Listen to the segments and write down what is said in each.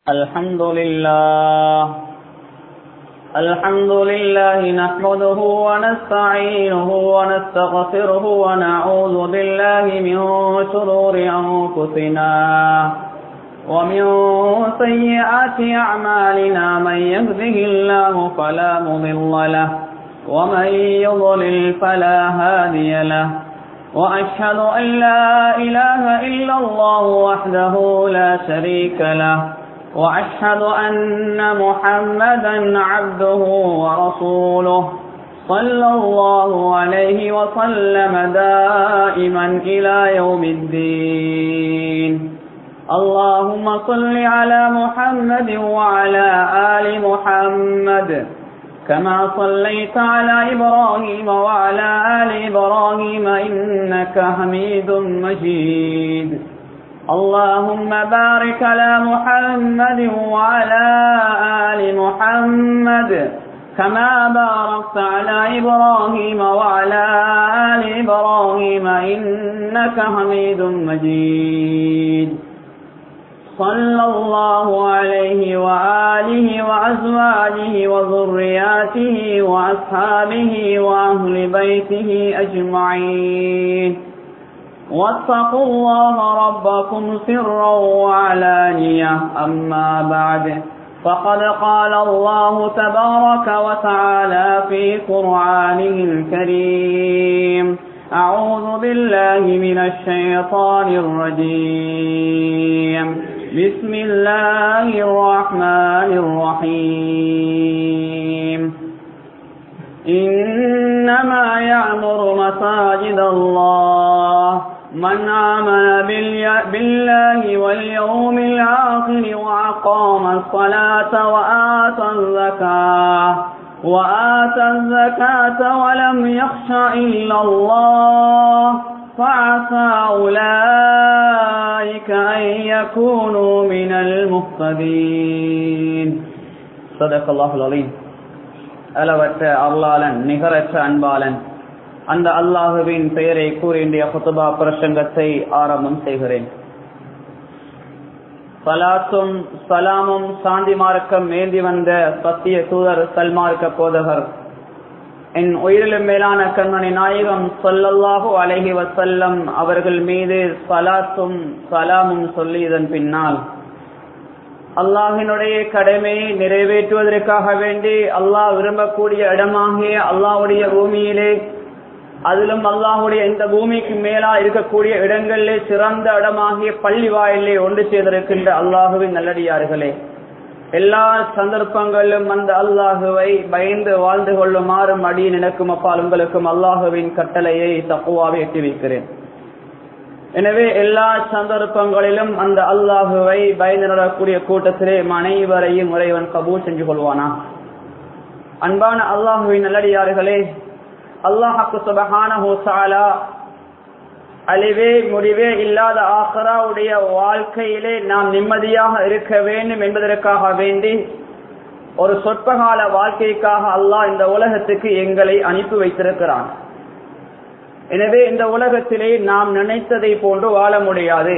الحمد لله الحمد لله نحمده ونستعينه ونستغفره ونعوذ بالله من شرور أنفسنا ومن سيئات أعمالنا من يهده الله فلا مضل له ومن يضلل فلا هادي له وأشهد أن لا إله إلا الله وحده لا شريك له وأشهد أن محمدا عبده ورسوله صلى الله عليه وسلم دائما إلى يوم الدين اللهم صل على محمد وعلى آل محمد كما صليت على إبراهيم وعلى آل إبراهيم إنك حميد مجيد اللهم بارك على محمد وعلى آل محمد كما باركت على إبراهيم وعلى آل إبراهيم إنك حميد مجيد صلى الله عليه وآله وأزواجه وذرياته وأصحابه وأهل بيته أجمعين واتقوا الله ربكم سرا وعلانية أما بعد فقد قال الله تبارك وتعالى في قرآنه الكريم أعوذ بالله من الشيطان الرجيم بسم الله الرحمن الرحيم إنما يعمر مساجد الله من آمن بالله واليوم الآخر وأقام الصلاة وآتى الزكاة وآتى الزكاة ولم يخش إلا الله فعسى أولئك أن يكونوا من المهتدين صدق الله العظيم அளவற்ற அருளாளன் நிகரற்ற அன்பாளன் அந்த அல்லாஹுவின் பெயரை கூறி இன்றைய குத்துபா பிரசங்கத்தை ஆரம்பம் செய்கிறேன் சலாத்தும் சலாமும் சாந்தி மார்க்கம் மேந்தி வந்த சத்திய தூதர் சல்மார்க்க போதகர் என் உயிரிலும் மேலான கண்மணி நாயகம் சொல்லல்லாஹு அலஹி வசல்லம் அவர்கள் மீது சலாத்தும் சலாமும் சொல்லியதன் பின்னால் அல்லாஹினுடைய கடமையை நிறைவேற்றுவதற்காக வேண்டி அல்லாஹ் விரும்பக்கூடிய இடமாகிய அல்லாஹுடைய பூமியிலே அதிலும் அல்லாஹுடைய இந்த பூமிக்கு மேலா இருக்கக்கூடிய இடங்களிலே சிறந்த இடமாகிய பள்ளி வாயிலே ஒன்று செய்திருக்கின்ற அல்லாஹுவின் நல்லடியார்களே எல்லா சந்தர்ப்பங்களிலும் அந்த அல்லாஹுவை பயந்து வாழ்ந்து கொள்ளுமாறும் அடி நினைக்கும் அப்பால் உங்களுக்கும் அல்லாஹுவின் கட்டளையை தப்புவாவை எட்டி வைக்கிறேன் எனவே எல்லா சந்தர்ப்பங்களிலும் அந்த அல்லாஹுவை பயந்து நடக்கூடிய கூட்டத்திலே அனைவரையும் இறைவன் கபூல் செஞ்சு கொள்வானா அன்பான அல்லாஹுவின் நல்லடியார்களே அல்லாஹாக்கு சுபகான ஹோசாலா அழிவே முடிவே இல்லாத ஆஹராவுடைய வாழ்க்கையிலே நாம் நிம்மதியாக இருக்க வேண்டும் என்பதற்காக வேண்டி ஒரு சொற்பகால வாழ்க்கைக்காக அல்லாஹ் இந்த உலகத்துக்கு எங்களை அனுப்பி வைத்திருக்கிறான் எனவே இந்த உலகத்திலே நாம் நினைத்ததை போன்று வாழ முடியாது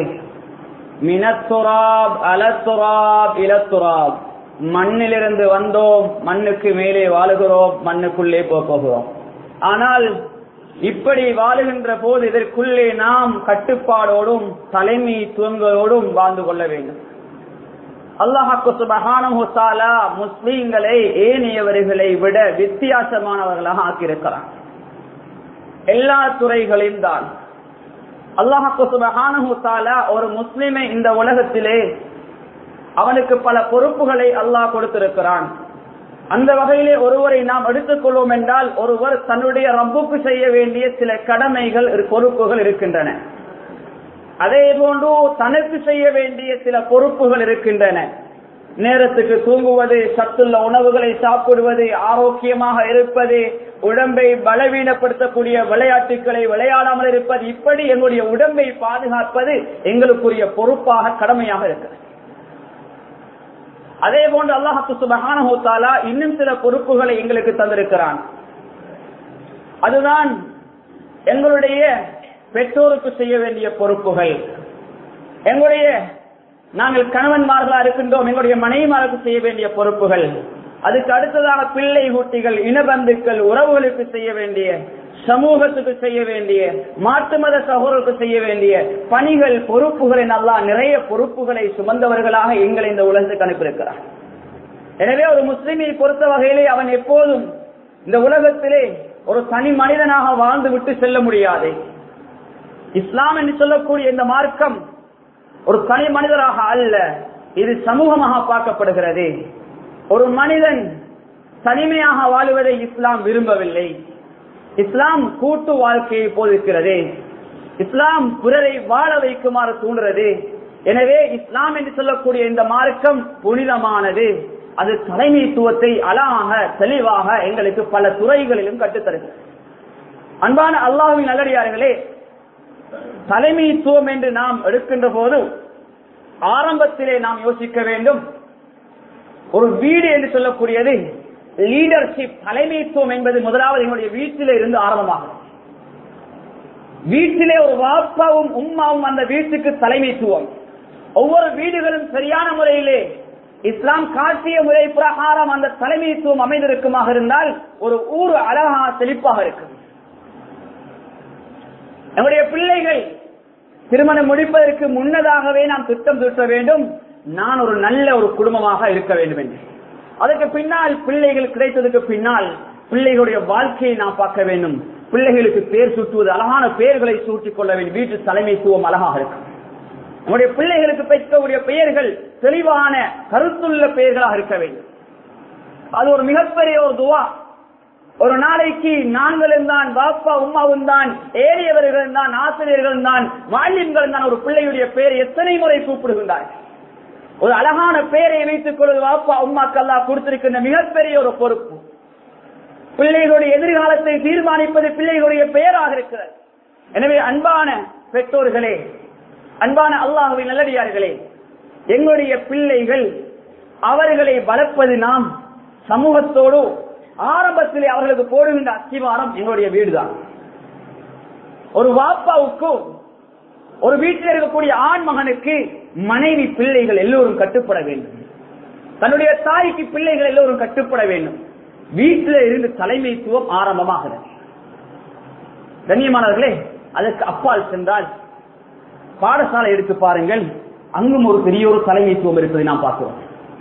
மினத்துராப் அலத்துராப் இலத்துராப் மண்ணிலிருந்து வந்தோம் மண்ணுக்கு மேலே வாழுகிறோம் மண்ணுக்குள்ளே போகிறோம் ஆனால் இப்படி வாழுகின்ற போது இதற்குள்ளே நாம் கட்டுப்பாடோடும் தலைமைத்துவங்களோடும் வாழ்ந்து கொள்ள வேண்டும் அல்லாஹாக்கு சுபகானா முஸ்லீம்களை ஏனையவர்களை விட வித்தியாசமானவர்களாக ஆக்கியிருக்கிறான் எல்லா துறைகளையும் தான் அல்லாஹாக்கு சுபகானா ஒரு முஸ்லிமை இந்த உலகத்திலே அவனுக்கு பல பொறுப்புகளை அல்லாஹ் கொடுத்திருக்கிறான் அந்த வகையிலே ஒருவரை நாம் எடுத்துக்கொள்வோம் என்றால் ஒருவர் தன்னுடைய ரப்புக்கு செய்ய வேண்டிய சில கடமைகள் பொறுப்புகள் இருக்கின்றன அதே போன்று தனக்கு செய்ய வேண்டிய சில பொறுப்புகள் இருக்கின்றன நேரத்துக்கு தூங்குவது சத்துள்ள உணவுகளை சாப்பிடுவது ஆரோக்கியமாக இருப்பது உடம்பை பலவீனப்படுத்தக்கூடிய விளையாட்டுகளை விளையாடாமல் இருப்பது இப்படி எங்களுடைய உடம்பை பாதுகாப்பது எங்களுக்குரிய பொறுப்பாக கடமையாக இருக்கிறது அதே போன்று அல்லாஹு சுபஹானஹூத்தாலா இன்னும் சில பொறுப்புகளை எங்களுக்கு தந்திருக்கிறான் அதுதான் எங்களுடைய பெற்றோருக்கு செய்ய வேண்டிய பொறுப்புகள் எங்களுடைய நாங்கள் கணவன்மார்களா இருக்கின்றோம் எங்களுடைய மனைவிமாருக்கு செய்ய வேண்டிய பொறுப்புகள் அதுக்கு அடுத்ததாக பிள்ளை குட்டிகள் இனபந்துக்கள் உறவுகளுக்கு செய்ய வேண்டிய சமூகத்துக்கு செய்ய வேண்டிய மாற்று மத சகோதரருக்கு செய்ய வேண்டிய பணிகள் பொறுப்புகளை நல்லா நிறைய பொறுப்புகளை சுமந்தவர்களாக எங்களை இந்த உலகத்துக்கு அனுப்பியிருக்கிறார் எனவே ஒரு முஸ்லிமை பொறுத்த வகையிலே அவன் எப்போதும் இந்த உலகத்திலே ஒரு தனி மனிதனாக வாழ்ந்து விட்டு செல்ல முடியாது இஸ்லாம் என்று சொல்லக்கூடிய இந்த மார்க்கம் ஒரு தனி மனிதராக அல்ல இது சமூகமாக பார்க்கப்படுகிறது ஒரு மனிதன் தனிமையாக வாழுவதை இஸ்லாம் விரும்பவில்லை இஸ்லாம் கூட்டு வாழ்க்கையை போதிக்கிறது இஸ்லாம் பிறரை வாழ வைக்குமாறு தூண்டுறது எனவே இஸ்லாம் என்று சொல்லக்கூடிய இந்த மார்க்கம் புனிதமானது அது தலைமைத்துவத்தை அழகாக தெளிவாக எங்களுக்கு பல துறைகளிலும் கற்றுத்தருகிறது அன்பான அல்லாஹுவின் நல்லடியார்களே தலைமைத்துவம் என்று நாம் எடுக்கின்ற போது ஆரம்பத்திலே நாம் யோசிக்க வேண்டும் ஒரு வீடு என்று சொல்லக்கூடியது லீடர்ஷிப் தலைமைத்துவம் என்பது முதலாவது எங்களுடைய வீட்டிலே இருந்து ஆரம்பமாகும் வீட்டிலே ஒரு வாப்பாவும் உம்மாவும் அந்த வீட்டுக்கு தலைமைத்துவம் ஒவ்வொரு வீடுகளும் சரியான முறையிலே இஸ்லாம் காட்டிய முறை பிரகாரம் அந்த தலைமைத்துவம் அமைந்திருக்குமாக இருந்தால் ஒரு ஊர் அழகா செழிப்பாக இருக்கும் நம்முடைய பிள்ளைகள் திருமணம் முடிப்பதற்கு முன்னதாகவே நாம் திட்டம் தீட்ட வேண்டும் நான் ஒரு நல்ல ஒரு குடும்பமாக இருக்க வேண்டும் என்று அதற்கு பின்னால் பிள்ளைகள் கிடைத்ததுக்கு பின்னால் பிள்ளைகளுடைய வாழ்க்கையை நாம் பார்க்க வேண்டும் பிள்ளைகளுக்கு பேர் சூட்டுவது அழகான பெயர்களை சூட்டிக் கொள்ள வேண்டும் வீட்டு தலைமைத்துவம் அழகாக இருக்கும் நம்முடைய பிள்ளைகளுக்கு பெற்றக்கூடிய பெயர்கள் தெளிவான கருத்துள்ள பெயர்களாக இருக்க வேண்டும் அது ஒரு மிகப்பெரிய ஒரு துவா ஒரு நாளைக்கு நாங்களும் தான் பாப்பா உமாவும் தான் ஏறியவர்கள் தான் ஆசிரியர்கள் தான் மாலியங்கள் தான் ஒரு பிள்ளையுடைய பெயர் எத்தனை முறை கூப்பிடுகின்றார்கள் ஒரு அழகான பெயரை வைத்துக் கொள்வது பாப்பா உமாக்கல்லா கொடுத்திருக்கின்ற மிகப்பெரிய ஒரு பொறுப்பு பிள்ளைகளுடைய எதிர்காலத்தை தீர்மானிப்பது பிள்ளைகளுடைய பெயராக இருக்கிறது எனவே அன்பான பெற்றோர்களே அன்பான அல்லாஹுவின் நல்லடியார்களே எங்களுடைய பிள்ளைகள் அவர்களை வளர்ப்பது நாம் சமூகத்தோடு ஆரம்பத்திலே அவர்களுக்கு போடுகின்ற அஸ்திவாரம் எங்களுடைய வீடுதான் ஒரு வாப்பாவுக்கு ஒரு வீட்டில் இருக்கக்கூடிய ஆண் மகனுக்கு மனைவி பிள்ளைகள் எல்லோரும் கட்டுப்பட வேண்டும் தன்னுடைய தாய்க்கு பிள்ளைகள் எல்லோரும் கட்டுப்பட வேண்டும் வீட்டில் இருந்து தலைமைத்துவம் ஆரம்பமாகிறது கண்ணியமானவர்களே அதற்கு அப்பால் சென்றால் பாடசாலை எடுத்து பாருங்கள் அங்கும் ஒரு பெரிய ஒரு தலைமைத்துவம் இருப்பதை நாம் பார்க்கிறோம்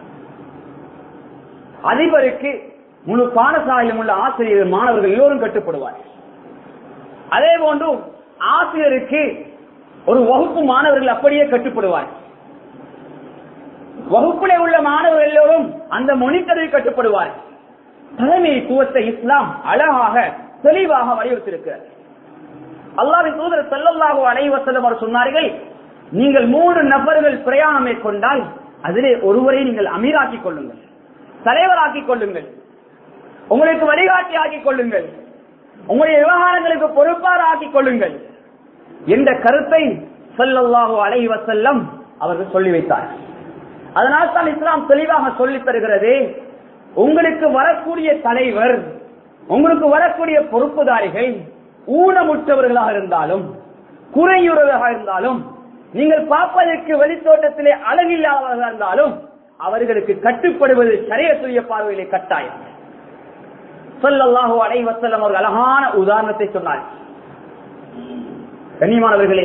அதிபருக்கு முழு பாடசாலையிலும் உள்ள ஆசிரியர்கள் மாணவர்கள் எல்லோரும் கட்டுப்படுவார் அதே போன்று ஆசிரியருக்கு ஒரு வகுப்பு மாணவர்கள் அப்படியே கட்டுப்படுவார் வகுப்பிலே உள்ள மாணவர்கள் எல்லோரும் அந்த மொனிட்டரில் கட்டுப்படுவார் தலைமைத்துவத்தை இஸ்லாம் அழகாக தெளிவாக வலியுறுத்தியிருக்கிறது அல்லாவின் தூதர் செல்லல்லாக அலைவசலம் அவர் சொன்னார்கள் நீங்கள் மூன்று நபர்கள் பிரயாணம் மேற்கொண்டால் அதிலே ஒருவரை நீங்கள் அமீராக்கிக் கொள்ளுங்கள் தலைவராக்கிக் கொள்ளுங்கள் உங்களுக்கு வழிகாட்டி ஆக்கிக் கொள்ளுங்கள் உங்களுடைய விவகாரங்களுக்கு பொறுப்பாக ஆக்கிக் கொள்ளுங்கள் என்ற கருத்தை சொல்லல்லாஹு அலை வசல்லம் அவர்கள் சொல்லி வைத்தார் அதனால் தான் இஸ்லாம் தெளிவாக சொல்லித் தருகிறது உங்களுக்கு வரக்கூடிய தலைவர் உங்களுக்கு வரக்கூடிய பொறுப்புதாரிகள் ஊனமுற்றவர்களாக இருந்தாலும் குறையுறவர்களாக இருந்தாலும் நீங்கள் பார்ப்பதற்கு வெளித்தோட்டத்திலே அழகில்லாதவர்களாக இருந்தாலும் அவர்களுக்கு கட்டுப்படுவது சரியத்துடைய பார்வையிலே கட்டாயம் சொல்லல்லாஹு அலை வசல்லம் அவர்கள் அழகான உதாரணத்தை சொன்னார் கண்ணியமானவர்களே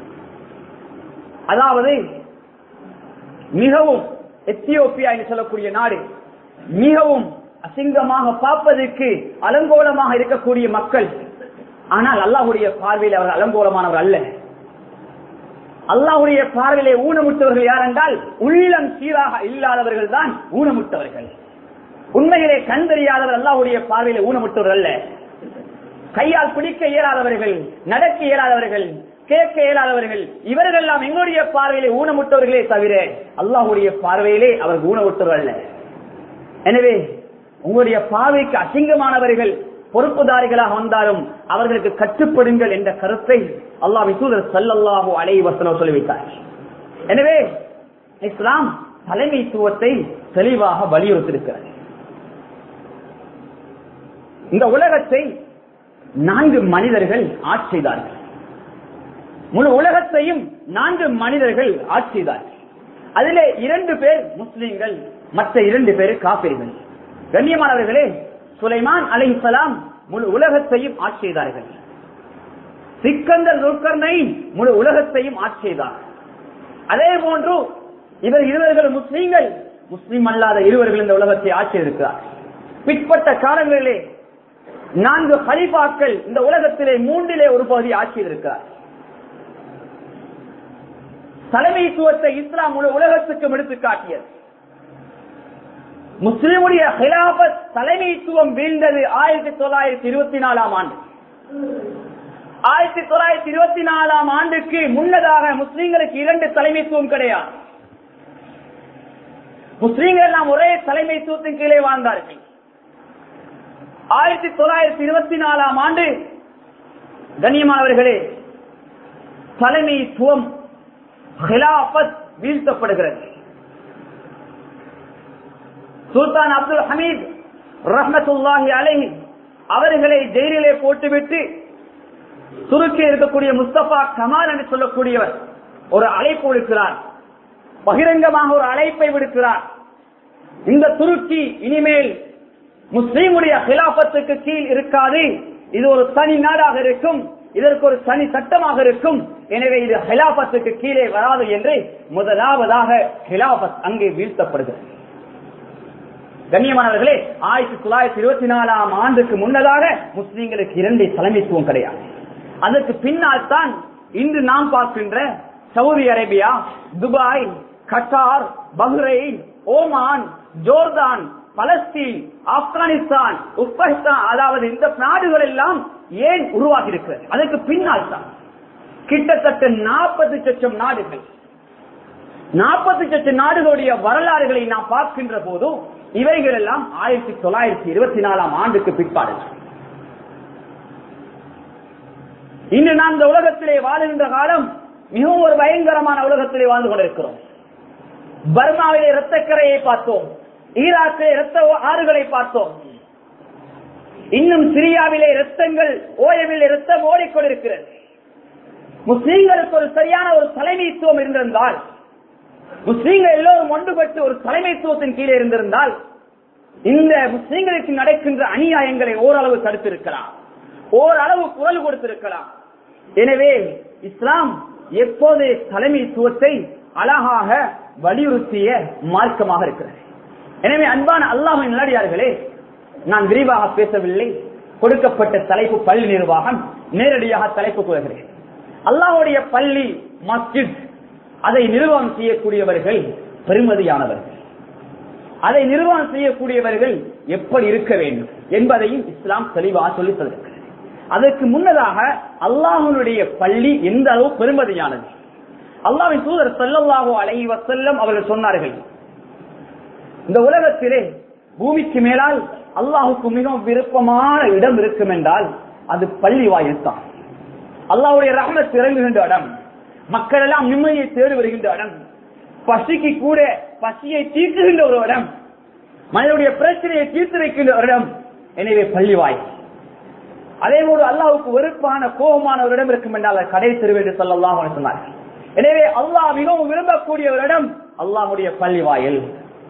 அதாவது மிகவும் எத்தியோப்பியா என்று சொல்லக்கூடிய நாடு மிகவும் அசிங்கமாக பார்ப்பதற்கு அலங்கோலமாக இருக்கக்கூடிய மக்கள் ஆனால் அல்லாஹுடைய பார்வையில் அவர்கள் அலங்கோலமானவர் அல்ல அல்லாஹுடைய பார்வையிலே ஊனமுட்டவர்கள் யார் என்றால் உள்ளம் சீராக இல்லாதவர்கள் தான் ஊனமுட்டவர்கள் உண்மையிலே கண் தெரியாதவர் அல்லாஹுடைய பார்வையிலே ஊனமுட்டவர்கள் அல்ல கையால் பிடிக்க இயலாதவர்கள் நடக்க இயலாதவர்கள் கேட்க இயலாதவர்கள் இவர்கள் எல்லாம் எங்களுடைய பார்வையிலே ஊனமுட்டவர்களே தவிர அல்லாஹுடைய பார்வையிலே அவர் ஊனமுட்டவர்கள் அல்ல எனவே உங்களுடைய பார்வைக்கு அசிங்கமானவர்கள் பொறுப்புதாரிகளாக வந்தாலும் அவர்களுக்கு கட்டுப்படுங்கள் என்ற கருத்தை அல்லாஹ் தூதர் சல்லல்லாஹு அலை வசனம் சொல்லி வைத்தார் எனவே இஸ்லாம் தலைமைத்துவத்தை தெளிவாக வலியுறுத்திருக்கிறது இந்த உலகத்தை நான்கு மனிதர்கள் ஆட்சி செய்தார்கள் முழு உலகத்தையும் நான்கு மனிதர்கள் ஆட்சி செய்தார்கள் அதிலே இரண்டு பேர் முஸ்லிம்கள் மற்ற இரண்டு பேர் காப்பீர்கள் கண்ணியமானவர்களே சுலைமான் அலைஹிஸ்ஸலாம் முழு உலகத்தையும் ஆட்சி செய்தார்கள் சிக்கந்தர் துல்கர்னை முழு உலகத்தையும் ஆட்சி செய்தார் அதே போன்று இவர் இருவர்கள் முஸ்லீம்கள் முஸ்லீம் அல்லாத இருவர்கள் இந்த உலகத்தை ஆட்சி இருக்கிறார் பிற்பட்ட காலங்களிலே நான்கு ஹலிஃபாக்கள் இந்த உலகத்திலே மூன்றிலே ஒரு பகுதி ஆட்சி இருக்கிறார் தலைமைத்துவத்தை இஸ்லாம் முழு உலகத்துக்கும் எடுத்து காட்டியது முஸ்லிமுடைய ஹிலாபத் தலைமைத்துவம் வீழ்ந்தது ஆயிரத்தி தொள்ளாயிரத்தி இருபத்தி நாலாம் ஆண்டு ஆயிரத்தி தொள்ளாயிரத்தி இருபத்தி நாலாம் ஆண்டுக்கு முன்னதாக முஸ்லீம்களுக்கு இரண்டு தலைமைத்துவம் கிடையாது முஸ்லீம்கள் எல்லாம் ஒரே தலைமைத்துவத்தின் கீழே வாழ்ந்தார்கள் ஆயிரத்தி தொள்ளாயிரத்தி இருபத்தி நாலாம் ஆண்டு கண்ணியமானவர்களே தலைமைத்துவம் ஹிலாபத் வீழ்த்தப்படுகிறது சுல்தான் அப்துல் ஹமீத் ரஹமத்துல்லாஹி அலைஹி அவர்களை ஜெயிலிலே போட்டுவிட்டு துருக்கி இருக்கக்கூடிய முஸ்தபா கமால் என்று சொல்லக்கூடியவர் ஒரு அழைப்பு விடுக்கிறார் பகிரங்கமாக ஒரு அழைப்பை விடுக்கிறார் இந்த துருக்கி இனிமேல் முஸ்லீமுடைய ஹிலாபத்துக்கு கீழ் இருக்காது இது ஒரு தனி நாடாக இருக்கும் இதற்கு ஒரு தனி சட்டமாக இருக்கும் எனவே இது ஹிலாபத்துக்கு கீழே வராது என்று முதலாவதாக ஹிலாபத் அங்கே வீழ்த்தப்படுகிறது கண்ணியமானவர்களே ஆயிரத்தி தொள்ளாயிரத்தி இருபத்தி நாலாம் ஆண்டுக்கு முன்னதாக முஸ்லீம்களுக்கு இரண்டு தலைமைத்துவம் கிடையாது அதற்கு பின்னால் தான் இன்று நாம் பார்க்கின்ற Saudi Arabia Dubai Qatar Bahrain Oman Jordan Palestine Afghanistan Uzbekistan அதாவது இந்த நாடுகள் எல்லாம் ஏன் உருவாகி இருக்கிறது அதற்கு பின்னால் தான் கிட்டத்தட்ட நாற்பது லட்சம் நாடுகள் நாற்பது லட்சம் நாடுகளுடைய வரலாறுகளை நாம் பார்க்கின்ற போதும் இவைகள் எல்லாம் ஆயிரத்தி தொள்ளாயிரத்தி இருபத்தி நாலாம் ஆண்டுக்கு பிற்பாடு இன்று நாம் இந்த உலகத்திலே வாழுகின்ற காலம் மிகவும் ஒரு பயங்கரமான உலகத்திலே வாழ்ந்து கொண்டிருக்கிறோம் பர்மாவிலே இரத்தக்கரையை பார்த்தோம் ஈராக்கிலே இரத்த ஆறுகளை பார்த்தோம் இன்னும் சிரியாவிலே இரத்தங்கள் ஓயவில் இரத்தம் ஓடிக்கொண்டிருக்கிறது முஸ்லீம்களுக்கு ஒரு சரியான ஒரு தலைமைத்துவம் இருந்திருந்தால் முஸ்லீம்கள் எல்லோரும் ஒன்றுபட்டு ஒரு தலைமைத்துவத்தின் கீழே இருந்திருந்தால் இந்த முஸ்லீம்களுக்கு நடக்கின்ற அநியாயங்களை ஓரளவு தடுத்திருக்கலாம் ஓரளவு குரல் கொடுத்திருக்கலாம் எனவே இஸ்லாம் எப்போது தலைமைத்துவத்தை அழகாக வலியுறுத்திய மார்க்கமாக இருக்கிறது எனவே அன்பான அல்லாஹின் நிலடியார்களே நான் விரிவாக பேசவில்லை கொடுக்கப்பட்ட தலைப்பு பள்ளி நிர்வாகம் நேரடியாக தலைப்பு கூறுகிறேன் அல்லாஹுடைய பள்ளி மஸ்ஜித் அதை நிர்வாகம் செய்யக்கூடியவர்கள் பெருமதியானவர்கள் அதை நிர்வாகம் செய்யக்கூடியவர்கள் எப்படி இருக்க வேண்டும் என்பதையும் இஸ்லாம் தெளிவாக சொல்லித் தருகிறது அதற்கு முன்னதாக அல்லாஹனுடைய பள்ளி எந்த அளவு பெருமதியானது அல்லாவின் தூதர் செல்லல்லாஹோ அலைஹி வசல்லம் அவர்கள் சொன்னார்கள் இந்த உலகத்திலே பூமிக்கு மேலால் அல்லாஹுக்கு மிகவும் விருப்பமான இடம் இருக்கும் என்றால் அது பள்ளி வாயில் தான் அல்லாவுடைய ரஹமத் இறங்குகின்ற இடம் மக்கள் எல்லாம் நிம்மதியை தேடி வருகின்ற இடம் பசிக்கு கூட பசியை தீர்க்குகின்ற ஒரு இடம் மனிதனுடைய பிரச்சனையை தீர்த்து வைக்கின்ற ஒரு இடம் எனவே பள்ளி வாய் அதே போல அல்லாவுக்கு வெறுப்பான கோபமான ஒரு இடம் இருக்கும் என்றால் கடை தெருவேண்டு சொல்லலாம் சொன்னார்கள் எனவே அல்லாஹ் மிகவும் விரும்பக்கூடிய ஒரு இடம் அல்லாஹுடைய பள்ளி வாயில்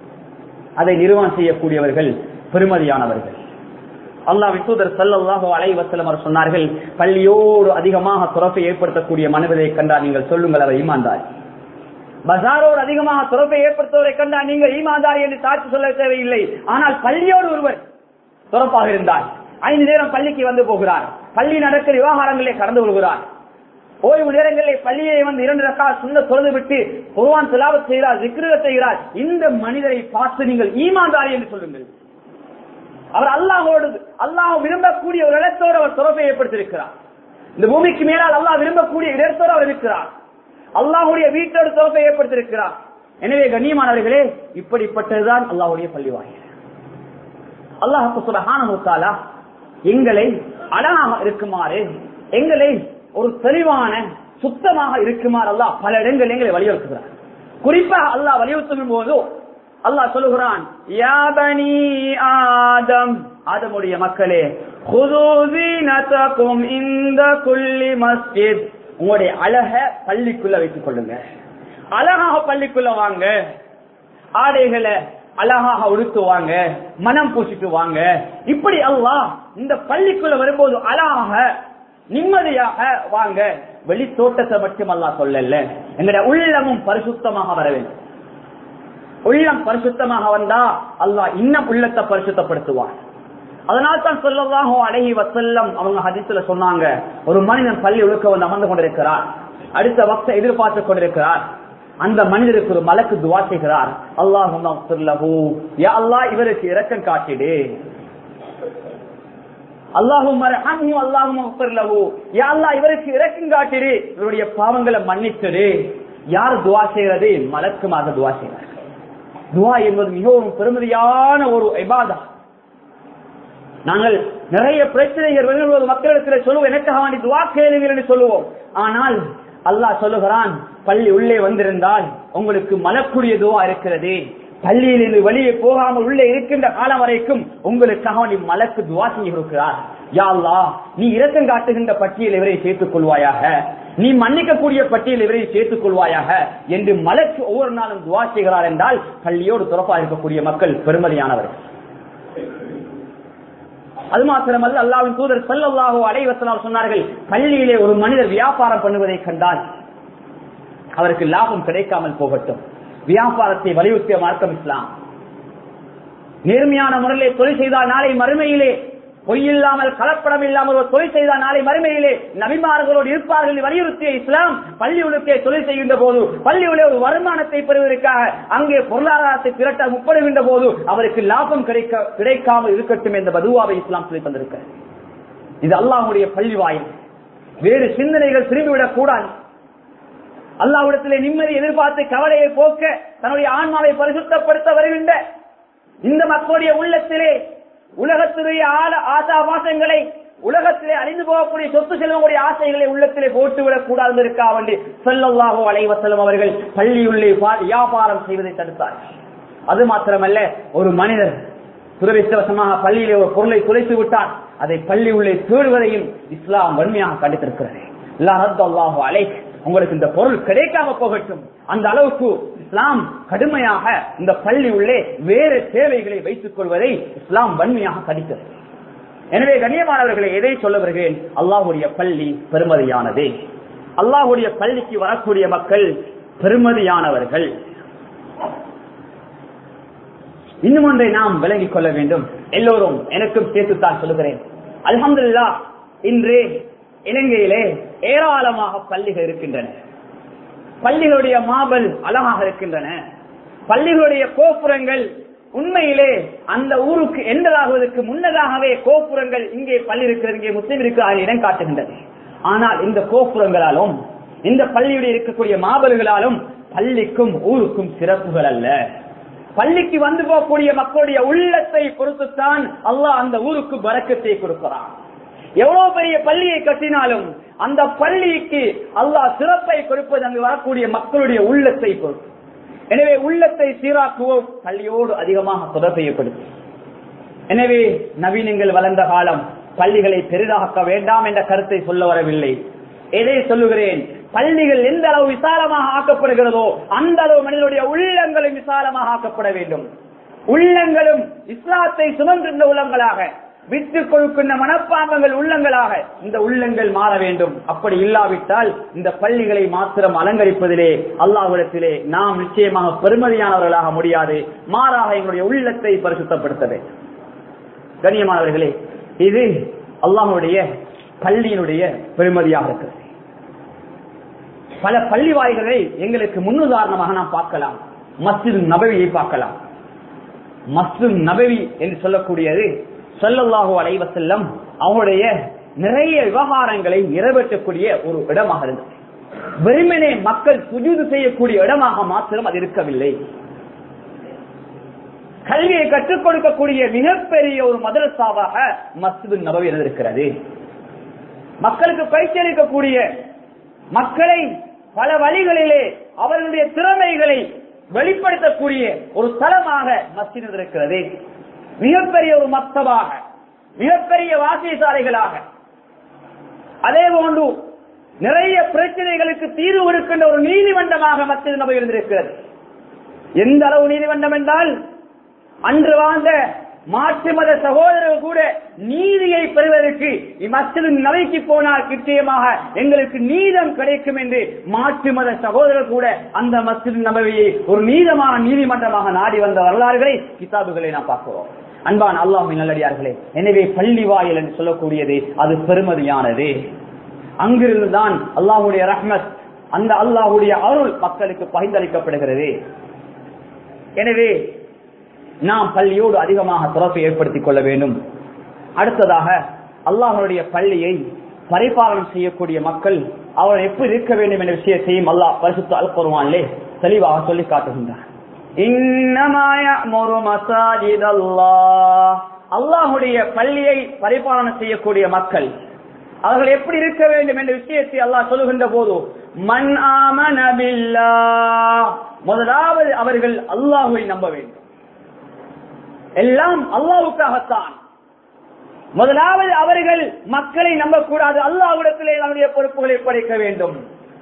அதை நிர்வாகம் செய்யக்கூடியவர்கள் பெருமதியானவர்கள் அல்லாஹ் தூதர் சல்லாஹோ அலைவசலம் அவர் சொன்னார்கள் பள்ளியோடு அதிகமாக துறப்பை ஏற்படுத்தக்கூடிய மனிதரை கண்டால் நீங்கள் சொல்லுங்கள் அவர் ஈமாந்தார் பசாரோடு அதிகமாக துறப்பை ஏற்படுத்துவதை கண்டால் நீங்கள் ஈமாந்தார் என்று சாட்சி சொல்ல தேவையில்லை ஆனால் பள்ளியோடு ஒருவர் துறப்பாக இருந்தார் ஐந்து நேரம் பள்ளிக்கு வந்து போகிறார் பள்ளி நடக்கிற விவகாரங்களே கடந்து கொள்கிறார் ஓய்வு நேரங்களில் பள்ளியை வந்து இரண்டு ரக்கா சுண்ண தொழுது விட்டு குருவான் திலாவத் செய்கிறார் விக்கிரக செய்கிறார் இந்த மனிதரை பார்த்து நீங்கள் ஈமாந்தாரி என்று சொல்லுங்கள் அவர் அல்லாஹோடு அல்லாஹ் விரும்பக்கூடிய ஒரு இடத்தோடு அவர் தொடர்பை ஏற்படுத்தியிருக்கிறார் இந்த பூமிக்கு மேலால் அல்லாஹ் விரும்பக்கூடிய இடத்தோடு அவர் இருக்கிறார் அல்லாஹுடைய வீட்டோடு தொடர்பை ஏற்படுத்தியிருக்கிறார் எனவே கண்ணியமானவர்களே இப்படிப்பட்டதுதான் அல்லாஹுடைய பள்ளி வாயில் அல்லாஹு சுபஹானஹு எங்களை அழகாக இருக்குமாறு எங்களை ஒரு தெளிவான சுத்தமாக இருக்குமாறு அல்லாஹ் பல இடங்கள் எங்களை வலியுறுத்துகிறார் குறிப்பாக அல்லாஹ் வலியுறுத்தும் போது அல்லாஹ் சொல்லுகிறான் யா பனி ஆதம் ஆதமுடைய மக்களே இந்த குள்ளி மஸ்ஜித் உங்களுடைய அழக பள்ளிக்குள்ள வைத்துக் கொள்ளுங்க அழகாக பள்ளிக்குள்ள வாங்க ஆடைகளை அழகாக உடுத்துவாங்க மனம் பூசிட்டு வாங்க இப்படி அல்லாஹ் இந்த பள்ளிக்குள்ள வரும்போது அழகாக நிம்மதியாக வாங்க வெளி தோட்டத்தை மட்டும் அல்லாஹ் சொல்லல எங்களுடைய உள்ளமும் பரிசுத்தமாக வர வேண்டும் உள்ளம் பரிசுத்தமாக வந்தா அல்லாஹ் இன்னும் உள்ளத்தை பரிசுத்தப்படுத்துவான் அதனால் தான் சொல்லவாக அழகி வசல்லம் அவங்க ஹதித்துல சொன்னாங்க ஒரு மனிதன் பள்ளி ஒழுக்க வந்து அமர்ந்து கொண்டிருக்கிறார் அடுத்த வக்த எதிர்பார்த்து கொண்டிருக்கிறார் அந்த மனிதருக்கு ஒரு மலக்கு துவா செய்கிறார் அல்லாஹும் அல்லாஹ் இவருக்கு இரக்கம் காட்டிடு அல்லாஹும் அல்லாஹும் இவருக்கு இரக்கம் காட்டிடு இவருடைய பாவங்களை மன்னிச்சிடு யார் துவா செய்கிறது மலக்குமாக துவா செய்கிறார் துவா என்பது மிகவும் பெருமதியான ஒரு இபாதா நாங்கள் நிறைய பிரச்சனைகள் வெளிவருவது மக்களிடத்தில் சொல்லுவோம் எனக்காக வேண்டி துவா கேளுங்கள் என்று சொல்லுவோம் ஆனால் அல்லாஹ் சொல்லுகிறான் பள்ளி உள்ளே வந்திருந்தால் உங்களுக்கு மலக்குரிய துவா இருக்கிறது பள்ளியில் இருந்து வெளியே போகாமல் உள்ளே இருக்கின்ற காலம் வரைக்கும் உங்களுக்காக நீ மலக்கு துவா செய்ய இருக்கிறார் யாழ்லா நீ இரக்கம் காட்டுகின்ற பட்டியல் இவரை சேர்த்துக் கொள்வாயாக நீ மன்னிக்கக்கூடிய பட்டியல் இவரை சேர்த்துக் கொள்வாயாக என்று மலக்கு ஒவ்வொரு நாளும் துவா செய்கிறார் என்றால் பள்ளியோடு துறப்பா இருக்கக்கூடிய மக்கள் பெருமதியானவர்கள் அது மாத்திரமல்ல அல்லாவின் தூதர் செல்லல்லாஹோ அலைவசலாம் சொன்னார்கள் பள்ளியிலே ஒரு மனிதர் வியாபாரம் பண்ணுவதை கண்டால் அவருக்கு லாபம் கிடைக்காமல் போகட்டும் வியாபாரத்தை வலியுறுத்திய மார்க்கம் இஸ்லாம் நேர்மையான முறையிலே தொழில் செய்தால் நாளை மறுமையிலே பொய்யில்லாமல் கலப்படம் இல்லாமல் ஒரு தொழில் செய்தால் நாளை மறுமையிலே நபிமார்களோடு இருப்பார்கள் வலியுறுத்திய இஸ்லாம் பள்ளி உலகத்தை தொழில் செய்கின்ற போது பள்ளி உள்ள ஒரு வருமானத்தை பெறுவதற்காக அங்கே பொருளாதாரத்தை திரட்ட முப்படுகின்ற போது அவருக்கு லாபம் கிடைக்க கிடைக்காமல் இருக்கட்டும் என்ற பதுவாவை இஸ்லாம் சொல்லி தந்திருக்க இது அல்லாஹுடைய பள்ளி வாயில் வேறு சிந்தனைகள் திரும்பிவிடக் கூடாது அல்லாவிடத்திலே நிம்மதி எதிர்பார்த்து கவலையை போக்க தன்னுடைய ஆன்மாவை பரிசுத்தப்படுத்த வருகின்ற இந்த மக்களுடைய உள்ளத்திலே உலகத்துடைய ஆல ஆசாபாசங்களை உலகத்திலே அழிந்து போகக்கூடிய சொத்து செல்வங்களுடைய ஆசைகளை உள்ளத்திலே போட்டுவிடக் கூடாது இருக்கா வேண்டி செல்லல்லாகோ அலைவசலம் அவர்கள் பள்ளியுள்ளே வியாபாரம் செய்வதை தடுத்தார்கள் அது மாத்திரமல்ல ஒரு மனிதர் துரவிசவசமாக பள்ளியிலே ஒரு பொருளை துளைத்து விட்டார் அதை பள்ளி உள்ளே தேடுவதையும் இஸ்லாம் வன்மையாக கண்டித்திருக்கிறது அலை உங்களுக்கு இந்த பொருள் கிடைக்காம போகட்டும் அந்த அளவுக்கு இஸ்லாம் கடுமையாக இந்த பள்ளி உள்ளே வேறு சேவைகளை வைத்துக் கொள்வதை இஸ்லாம் வன்மையாக கடிக்கிறது எனவே கண்ணியமானவர்களை எதை சொல்ல வருகிறேன் அல்லாஹுடைய பள்ளி பெருமதியானது அல்லாஹுடைய பள்ளிக்கு வரக்கூடிய மக்கள் பெருமதியானவர்கள் இன்னும் ஒன்றை நாம் விளங்கிக் கொள்ள வேண்டும் எல்லோரும் எனக்கும் சேர்த்துத்தான் சொல்லுகிறேன் அல்ஹம்துல்லா இன்று இலங்கையிலே ஏராளமாக பள்ளிகள் இருக்கின்றன பள்ளிகளுடைய மாபல் அழகாக இருக்கின்றன பள்ளிகளுடைய கோபுரங்கள் உண்மையிலே அந்த ஊருக்கு எந்ததாகுவதற்கு முன்னதாகவே கோபுரங்கள் இங்கே பள்ளி இருக்கிறது இங்கே முஸ்லீம் இருக்கிறார்கள் இடம் காட்டுகின்றது ஆனால் இந்த கோபுரங்களாலும் இந்த பள்ளியுடைய இருக்கக்கூடிய மாபல்களாலும் பள்ளிக்கும் ஊருக்கும் சிறப்புகள் அல்ல பள்ளிக்கு வந்து போகக்கூடிய மக்களுடைய உள்ளத்தை பொறுத்துத்தான் அல்லாஹ் அந்த ஊருக்கு பறக்கத்தை கொடுக்கிறான் எவ்வளவு பெரிய பள்ளியை கட்டினாலும் அந்த பள்ளிக்கு அல்லாஹ் சிறப்பை கொடுப்பது அங்கு வரக்கூடிய மக்களுடைய உள்ளத்தை பொறுத்து எனவே உள்ளத்தை சீராக்குவோம் பள்ளியோடு அதிகமாக தொடர் செய்யப்படுது எனவே நவீனங்கள் வளர்ந்த காலம் பள்ளிகளை பெரிதாக்க வேண்டாம் என்ற கருத்தை சொல்ல வரவில்லை எதை சொல்லுகிறேன் பள்ளிகள் எந்த அளவு விசாலமாக ஆக்கப்படுகிறதோ அந்த அளவு மனிதனுடைய உள்ளங்களும் விசாலமாக ஆக்கப்பட வேண்டும் உள்ளங்களும் இஸ்லாத்தை சுமந்திருந்த உள்ளங்களாக விட்டு கொடுக்கின்ற மனப்பாம்பங்கள் உள்ளங்களாக இந்த உள்ளங்கள் மாற வேண்டும் அப்படி இல்லாவிட்டால் இந்த பள்ளிகளை மாத்திரம் அலங்கரிப்பதிலே அல்லாஹ்விடத்திலே நாம் நிச்சயமாக பெருமதியானவர்களாக முடியாது மாறாக எங்களுடைய உள்ளத்தை பரிசுத்தப்படுத்த வேண்டும் கண்ணியமானவர்களே இது அல்லாஹுடைய பள்ளியினுடைய பெருமதியாக இருக்கிறது பல பள்ளி வாய்களை எங்களுக்கு முன்னுதாரணமாக நாம் பார்க்கலாம் மஸ்ஜித் நபவியை பார்க்கலாம் மஸ்ஜித் நபவி என்று சொல்லக்கூடியது சொல்லல்லாஹு அலைவ செல்லம் அவருடைய நிறைய விவகாரங்களை நிறைவேற்றக்கூடிய ஒரு இடமாக இருந்தது வெறுமனே மக்கள் சுஜூது செய்யக்கூடிய இடமாக மாத்திரம் அது இருக்கவில்லை கல்வியை கற்றுக் கொடுக்கக்கூடிய மிகப்பெரிய ஒரு மதரசாவாக மஸ்ஜிது நபவி இருந்திருக்கிறது மக்களுக்கு பயிற்சி அளிக்கக்கூடிய மக்களை பல வழிகளிலே அவர்களுடைய திறமைகளை வெளிப்படுத்தக்கூடிய ஒரு தளமாக மஸ்ஜித் இருக்கிறது மிகப்பெரிய ஒரு மக்தபாக மிகப்பெரிய வாசியசாலைகளாக அதே போன்று நிறைய பிரச்சனைகளுக்கு தீர்வு இருக்கின்ற ஒரு நீதிமன்றமாக மத்திய நபை இருந்திருக்கிறது எந்த அளவு நீதிமன்றம் என்றால் அன்று வாழ்ந்த மாற்று மத சகோதரர்கள் கூட நீதியை பெறுவதற்கு இம்மஸ்து நவைக்கு போனால் நிச்சயமாக எங்களுக்கு நீதம் கிடைக்கும் என்று மாற்று மத சகோதரர் கூட அந்த மஸ்ஜித் நபவியை ஒரு நீதமான நீதிமன்றமாக நாடி வந்த வரலாறுகளை கிதாபுகளை நாம் பார்க்கிறோம் அன்பான் அல்லாஹின் நல்லடியார்களே எனவே பள்ளி வாயில் என்று சொல்லக்கூடியது அது பெருமதியானது அங்கிருந்துதான் அல்லாஹுடைய ரஹ்மத் அந்த அல்லாஹுடைய அருள் மக்களுக்கு பகிர்ந்தளிக்கப்படுகிறது எனவே நாம் பள்ளியோடு அதிகமாக தொடர்பை ஏற்படுத்திக் கொள்ள வேண்டும் அடுத்ததாக அல்லாஹனுடைய பள்ளியை பரிபாலனம் செய்யக்கூடிய மக்கள் அவர் எப்படி இருக்க வேண்டும் என்ற விஷயத்தையும் அல்லாஹ் பரிசுத்த அல் குர்ஆனிலே தெளிவாக சொல்லி காட்டுகின்றார் அல்லாஹுடைய பள்ளியை பரிபாலனம் செய்யக்கூடிய மக்கள் அவர்கள் எப்படி இருக்க வேண்டும் என்ற விஷயத்தை அல்லாஹ் சொல்லுகின்ற போது மண் ஆமனபில்லா முதலாவது அவர்கள் அல்லாஹுவை நம்ப வேண்டும் எல்லாம் அல்லாவுக்காகத்தான் முதலாவது அவர்கள் மக்களை நம்பக்கூடாது அல்லாஹ்விடத்திலே நம்முடைய பொறுப்புகளை படைக்க வேண்டும்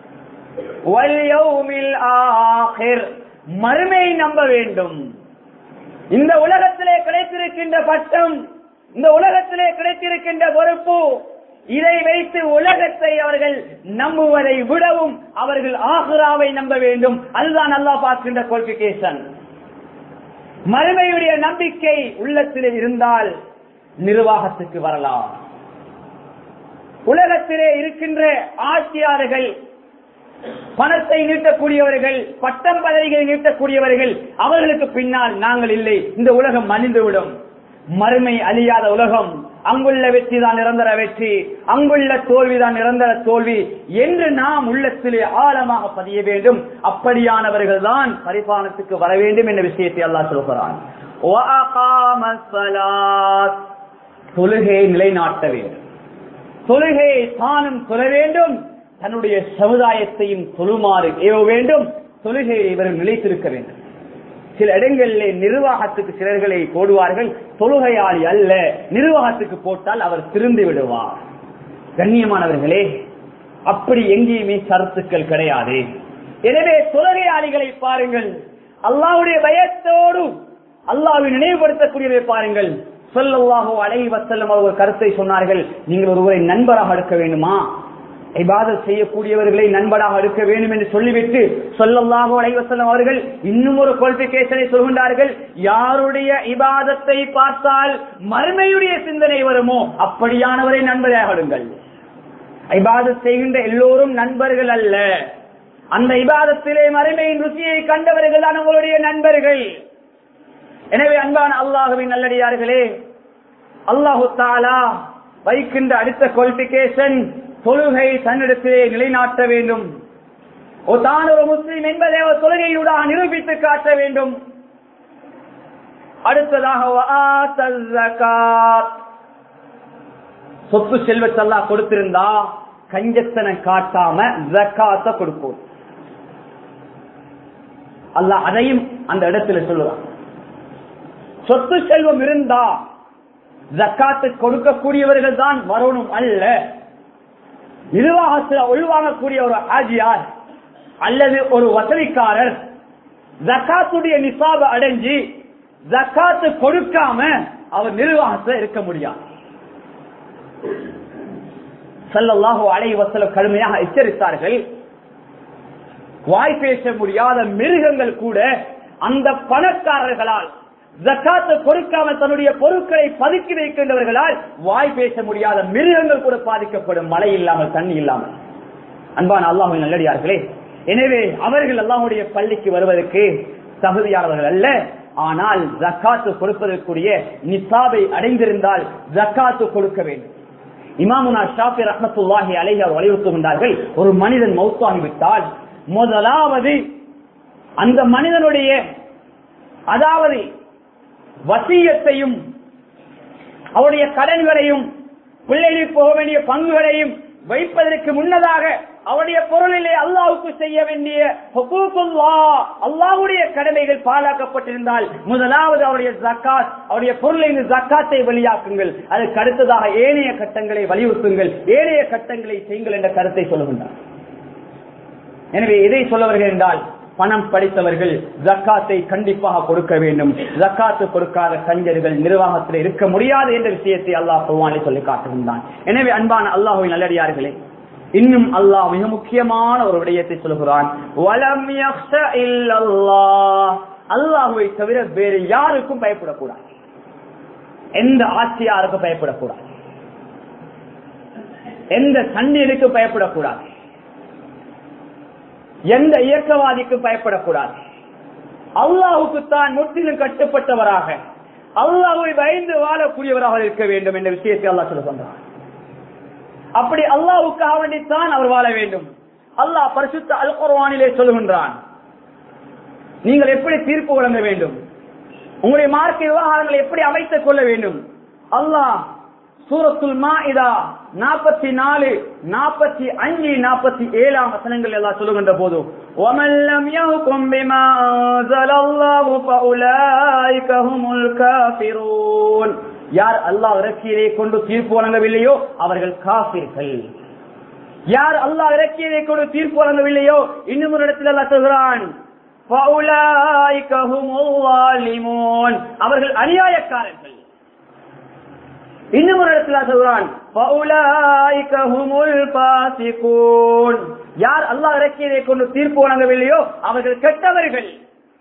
மறுமையை நம்ப வேண்டும் இந்த உலகத்திலே கிடைத்திருக்கின்ற பட்டம் இந்த உலகத்திலே கிடைத்திருக்கின்ற பொறுப்பு இதை வைத்து உலகத்தை அவர்கள் நம்புவதை விடவும் அவர்கள் ஆகுராவை நம்ப வேண்டும் அதுதான் நல்லா பார்க்கின்ற குவாலிபிகேஷன் மறுமையுடைய நம்பிக்கை உள்ளத்தில் இருந்தால் நிர்வாகத்துக்கு வரலாம் உலகத்திலே இருக்கின்ற ஆட்சியாளர்கள் பணத்தை நீட்டக்கூடியவர்கள் பட்டம் பதவிகளை நீட்டக்கூடியவர்கள் அவர்களுக்கு பின்னால் நாங்கள் இல்லை இந்த உலகம் மணிந்துவிடும் மறுமை அழியாத உலகம் அங்குள்ள வெற்றி தான் நிரந்தர வெற்றி அங்குள்ள தோல்விதான் நிரந்தர தோல்வி என்று நாம் உள்ளத்திலே ஆழமாக பதிய வேண்டும் அப்படியானவர்கள் தான் பரிபாலனத்துக்கு வர வேண்டும் என்ற விஷயத்தை அல்லாஹ் சொல்கிறான் தொழுகையை நிலைநாட்ட வேண்டும் தொழுகையை தானும் தொழ வேண்டும் தன்னுடைய சமுதாயத்தையும் தொழுமாறு ஏவ வேண்டும் தொழுகையை இவர்கள் நிலைத்திருக்க வேண்டும் சில இடங்களிலே நிர்வாகத்துக்கு சிலர்களை போடுவார்கள் தொழுகையாளி அல்ல நிர்வாகத்துக்கு போட்டால் அவர் திரும்பி விடுவார் கண்ணியமானவர்களே அப்படி எங்கேயுமே கருத்துக்கள் கிடையாது எனவே தொழுகையாளிகளை பாருங்கள் அல்லாவுடைய பயத்தோடு அல்லாவை நினைவுபடுத்தக்கூடியதை பாருங்கள் சொல்லல்லாஹோ அலை வசல்லம் அவர் கருத்தை சொன்னார்கள் நீங்கள் ஒருவரை நண்பராக எடுக்க வேண்டுமா இபாதத் செய்யக்கூடியவர்களை நண்பராக எடுக்க வேண்டும் என்று சொல்லிவிட்டு சொல்லல்லாஹோ அலைவசல்லம் அவர்கள் இன்னும் ஒரு குவாலிபிகேஷனை சொல்கின்றார்கள் யாருடைய இபாதத்தை பார்த்தால் மறுமையுடைய சிந்தனை வருமோ அப்படியானவரை நண்பராக எடுங்கள் இபாதத் செய்கின்ற எல்லோரும் நண்பர்கள் அல்ல அந்த இபாதத்திலே மறுமையின் ருசியை கண்டவர்கள் தான் உங்களுடைய நண்பர்கள் எனவே அன்பான அல்லாஹுவின் நல்லடியார்களே அல்லாஹு தாலா வைக்கின்ற அடுத்த குவாலிபிகேஷன் தொழுகை தன்னிடத்திலே நிலைநாட்ட வேண்டும் தான் ஒரு முஸ்லீம் என்பதை அவர் தொழுகையூடாக நிரூபித்து காட்ட வேண்டும் அடுத்ததாக சொத்து செல்வத்தல்லா கொடுத்திருந்தா கஞ்சத்தனை காட்டாம ஜக்காத்த கொடுப்போம் அல்ல அதையும் அந்த இடத்துல சொல்லுவான் சொத்து செல்வம் இருந்தா ஜக்காத்து கொடுக்கக்கூடியவர்கள் தான் வரணும் அல்ல நிர்வாகத்தில் உள்வாங்கக்கூடிய ஒரு ஆஜியார் அல்லது ஒரு வசதிக்காரர் ஜக்காத்துடைய நிசாப அடைஞ்சு ஜக்காத்து கொடுக்காம அவர் நிர்வாகத்தில் இருக்க முடியாது சல்லல்லாஹு அலை வசல கடுமையாக எச்சரித்தார்கள் வாய் பேச முடியாத மிருகங்கள் கூட அந்த பணக்காரர்களால் ஜக்காத்து கொடுக்காம தன்னுடைய பொருட்களை பதுக்கி வைக்கின்றவர்களால் வாய் பேச முடியாத மிருகங்கள் கூட பாதிக்கப்படும் மழை இல்லாமல் தண்ணி இல்லாமல் அன்பான அல்லாஹின் நல்லடியார்களே எனவே அவர்கள் அல்லாஹுடைய பள்ளிக்கு வருவதற்கு தகுதியானவர்கள் அல்ல ஆனால் ஜக்காத்து கொடுப்பதற்குரிய நிசாபை அடைந்திருந்தால் ஜக்காத்து கொடுக்க வேண்டும் இமாமுனா ஷாஃபி ரஹமத்துல்லாஹி அலைஹர் வலியுறுத்துகின்றார்கள் ஒரு மனிதன் மௌத்தாகிவிட்டால் முதலாவது அந்த மனிதனுடைய அதாவது வசியத்தையும் அவருடைய கடன்களையும் பிள்ளைகளுக்கு போக வேண்டிய பங்குகளையும் வைப்பதற்கு முன்னதாக அவருடைய பொருளிலே அல்லாவுக்கு செய்ய வேண்டிய ஹுகூக்குல்லா, அல்லாஹ்வுடைய கடமைகள் பாழாக்கப்பட்டிருந்தால் முதலாவது அவருடைய ஜக்காத் அவருடைய பொருளின் ஜக்காத்தை வெளியாக்குங்கள் அதற்கு அடுத்ததாக ஏனைய கட்டங்களை வலியுறுத்துங்கள் ஏனைய கட்டங்களை செய்யுங்கள் என்ற கருத்தை சொல்லுகின்றார் எனவே எதை சொல்ல வருகிறேன் என்றால் பணம் படித்தவர்கள் ஜக்காத்தை கண்டிப்பாக கொடுக்க வேண்டும் ஜக்காத்து கொடுக்காத கஞ்சர்கள் நிர்வாகத்தில் இருக்க முடியாது என்ற விஷயத்தை அல்லாஹ் பகவானை சொல்லி காட்டுகின்றான் எனவே அன்பான அல்லாஹுவின் நல்லடியார்களே இன்னும் அல்லாஹ் மிக முக்கியமான ஒரு விடயத்தை சொல்கிறான் வலம் யக்ஷ இல்லல்லாஹ். அல்லாஹுவை தவிர வேறு யாருக்கும் பயப்படக்கூடாது எந்த ஆட்சியாருக்கும் பயப்படக்கூடாது எந்த சண்டியனுக்கு பயப்படக்கூடாது எந்த இயக்கவாதிக்கு பயப்படக்கூடாது அல்லாஹுக்கு தான் முற்றிலும் கட்டுப்பட்டவராக அல்லாஹுவை பயந்து வாழக்கூடியவராக இருக்க வேண்டும் என்ற விஷயத்தை அல்லாஹ் சொல்ல சொல்றான் அப்படி அல்லாஹுக்காக வேண்டித்தான் அவர் வாழ வேண்டும் அல்லாஹ் பரிசுத்த அல் குர்ஆனிலே சொல்லுகின்றான் நீங்கள் எப்படி தீர்ப்பு வழங்க வேண்டும் உங்களுடைய மார்க்க விவகாரங்களை எப்படி அமைத்துக் கொள்ள வேண்டும் அல்லாஹ் சூரத்துல் மாஇதா நாற்பத்தி நாலு நாற்பத்தி அஞ்சு நாற்பத்தி ஏழாம் வசனங்கள் எல்லாம் சொல்லுகின்ற போது وَمَنْ لَمْ يَحْكُمْ بِمَا أَنزَلَ اللَّهُ فَأُولَئِكَ هُمُ الْكَافِرُونَ யார் அல்லாஹ் இறக்கியதை கொண்டு தீர்ப்பு வழங்கவில்லையோ அவர்கள் காபிர்கள் யார் அல்லாஹ் இறக்கியதை கொண்டு தீர்ப்பு வழங்கவில்லையோ இன்னும் ஒரு இடத்தில் அல்லாஹ் சொல்கிறான் فَأُولَئِكَ هُمُ الظَّالِمُونَ அவர்கள் அநியாயக்காரர்கள் இன்னும் ஒரு இடத்துல சொல்றான் فَأُولَئِكَ هُمُ الْفَاسِقُونَ யார் அல்லாஹ் இறக்கியதை கொண்டு தீர்ப்பு வழங்கவில்லையோ அவர்கள் கெட்டவர்கள்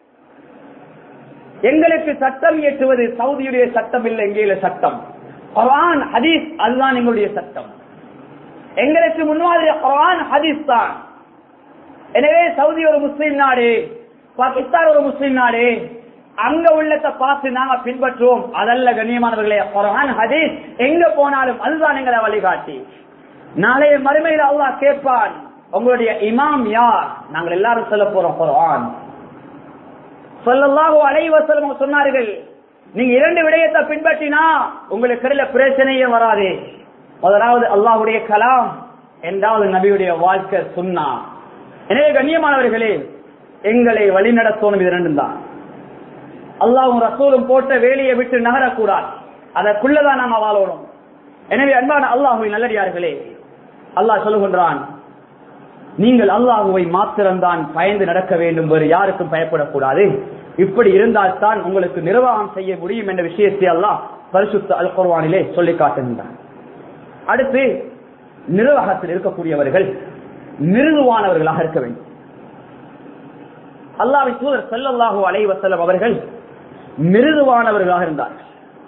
எங்களுக்கு சட்டம் இயற்றுவது சவுதியுடைய சட்டம் இல்லை எங்கேயுள்ள சட்டம் குர்ஆன் ஹதீஸ் அதுதான் எங்களுடைய சட்டம் எங்களுக்கு முன்மாதிரி குர்ஆன் ஹதீஸ் தான் எனவே சவுதி ஒரு முஸ்லிம் நாடு பாகிஸ்தான் ஒரு முஸ்லிம் நாடு அங்க உள்ளத்தை பார்த்து நாங்க பின்பற்றுவோம் அதல்ல கண்ணியமானவர்களே குர்ஆன் ஹதீஸ் எங்க போனாலும் அதுதான் எங்களை வழிகாட்டி நாளைய மறுமையில் அல்லாஹ் கேட்பான் உங்களுடைய இமாம் யார் நாங்கள் எல்லாரும் சொல்ல போறோம் குர்ஆன் சொல்லல்லாஹு அலைஹி வஸல்லம் சொன்னார்கள் நீங்க இரண்டு விடயத்தை பின்பற்றினா உங்களுக்கு இடையில பிரச்சனையே வராது முதலாவது அல்லாஹ்வுடைய கலாம் இரண்டாவது நபியுடைய வாழ்க்கை சுன்னா எனவே கண்ணியமானவர்களே எங்களை வழிநடத்தணும் இது இரண்டும் தான் அல்லாஹும் ரசூலும் போட்ட வேலையை விட்டு நகரக்கூடாது அதற்குள்ளதான் நாம வாழணும் எனவே அன்பான அல்லாஹுவை நல்லடியார்களே அல்லாஹ் சொல்லுகின்றான் நீங்கள் அல்லாஹுவை மாத்திரம்தான் பயந்து நடக்க வேண்டும் வேறு யாருக்கும் பயப்படக்கூடாது இப்படி இருந்தால் தான் உங்களுக்கு நிர்வாகம் செய்ய முடியும் என்ற விஷயத்தை அல்லாஹ் பரிசுத்த அல் குர்வானிலே சொல்லி காட்டுகின்றான் அடுத்து நிர்வாகத்தில் இருக்கக்கூடியவர்கள் மிருதுவானவர்களாக இருக்க வேண்டும் அல்லாவின் தூதர் செல்லல்லாஹு அலை வசல்லம் அவர்கள் மிருதுவானவர்களாக இருந்தார்கள்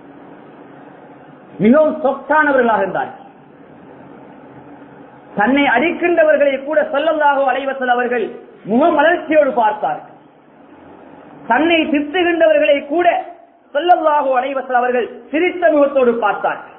மிகவும் சொத்தானவர்களாக இருந்தார்கள் தன்னை அடிக்கின்றவர்களை கூட செல்லல்லாஹு அலைவசல் அவர்கள் முகமலர்ச்சியோடு பார்த்தார்கள் தன்னை திட்டுகின்றவர்களை கூட செல்லல்லாஹு அலைவசல் அவர்கள் சிரித்த முகத்தோடு பார்த்தார்கள்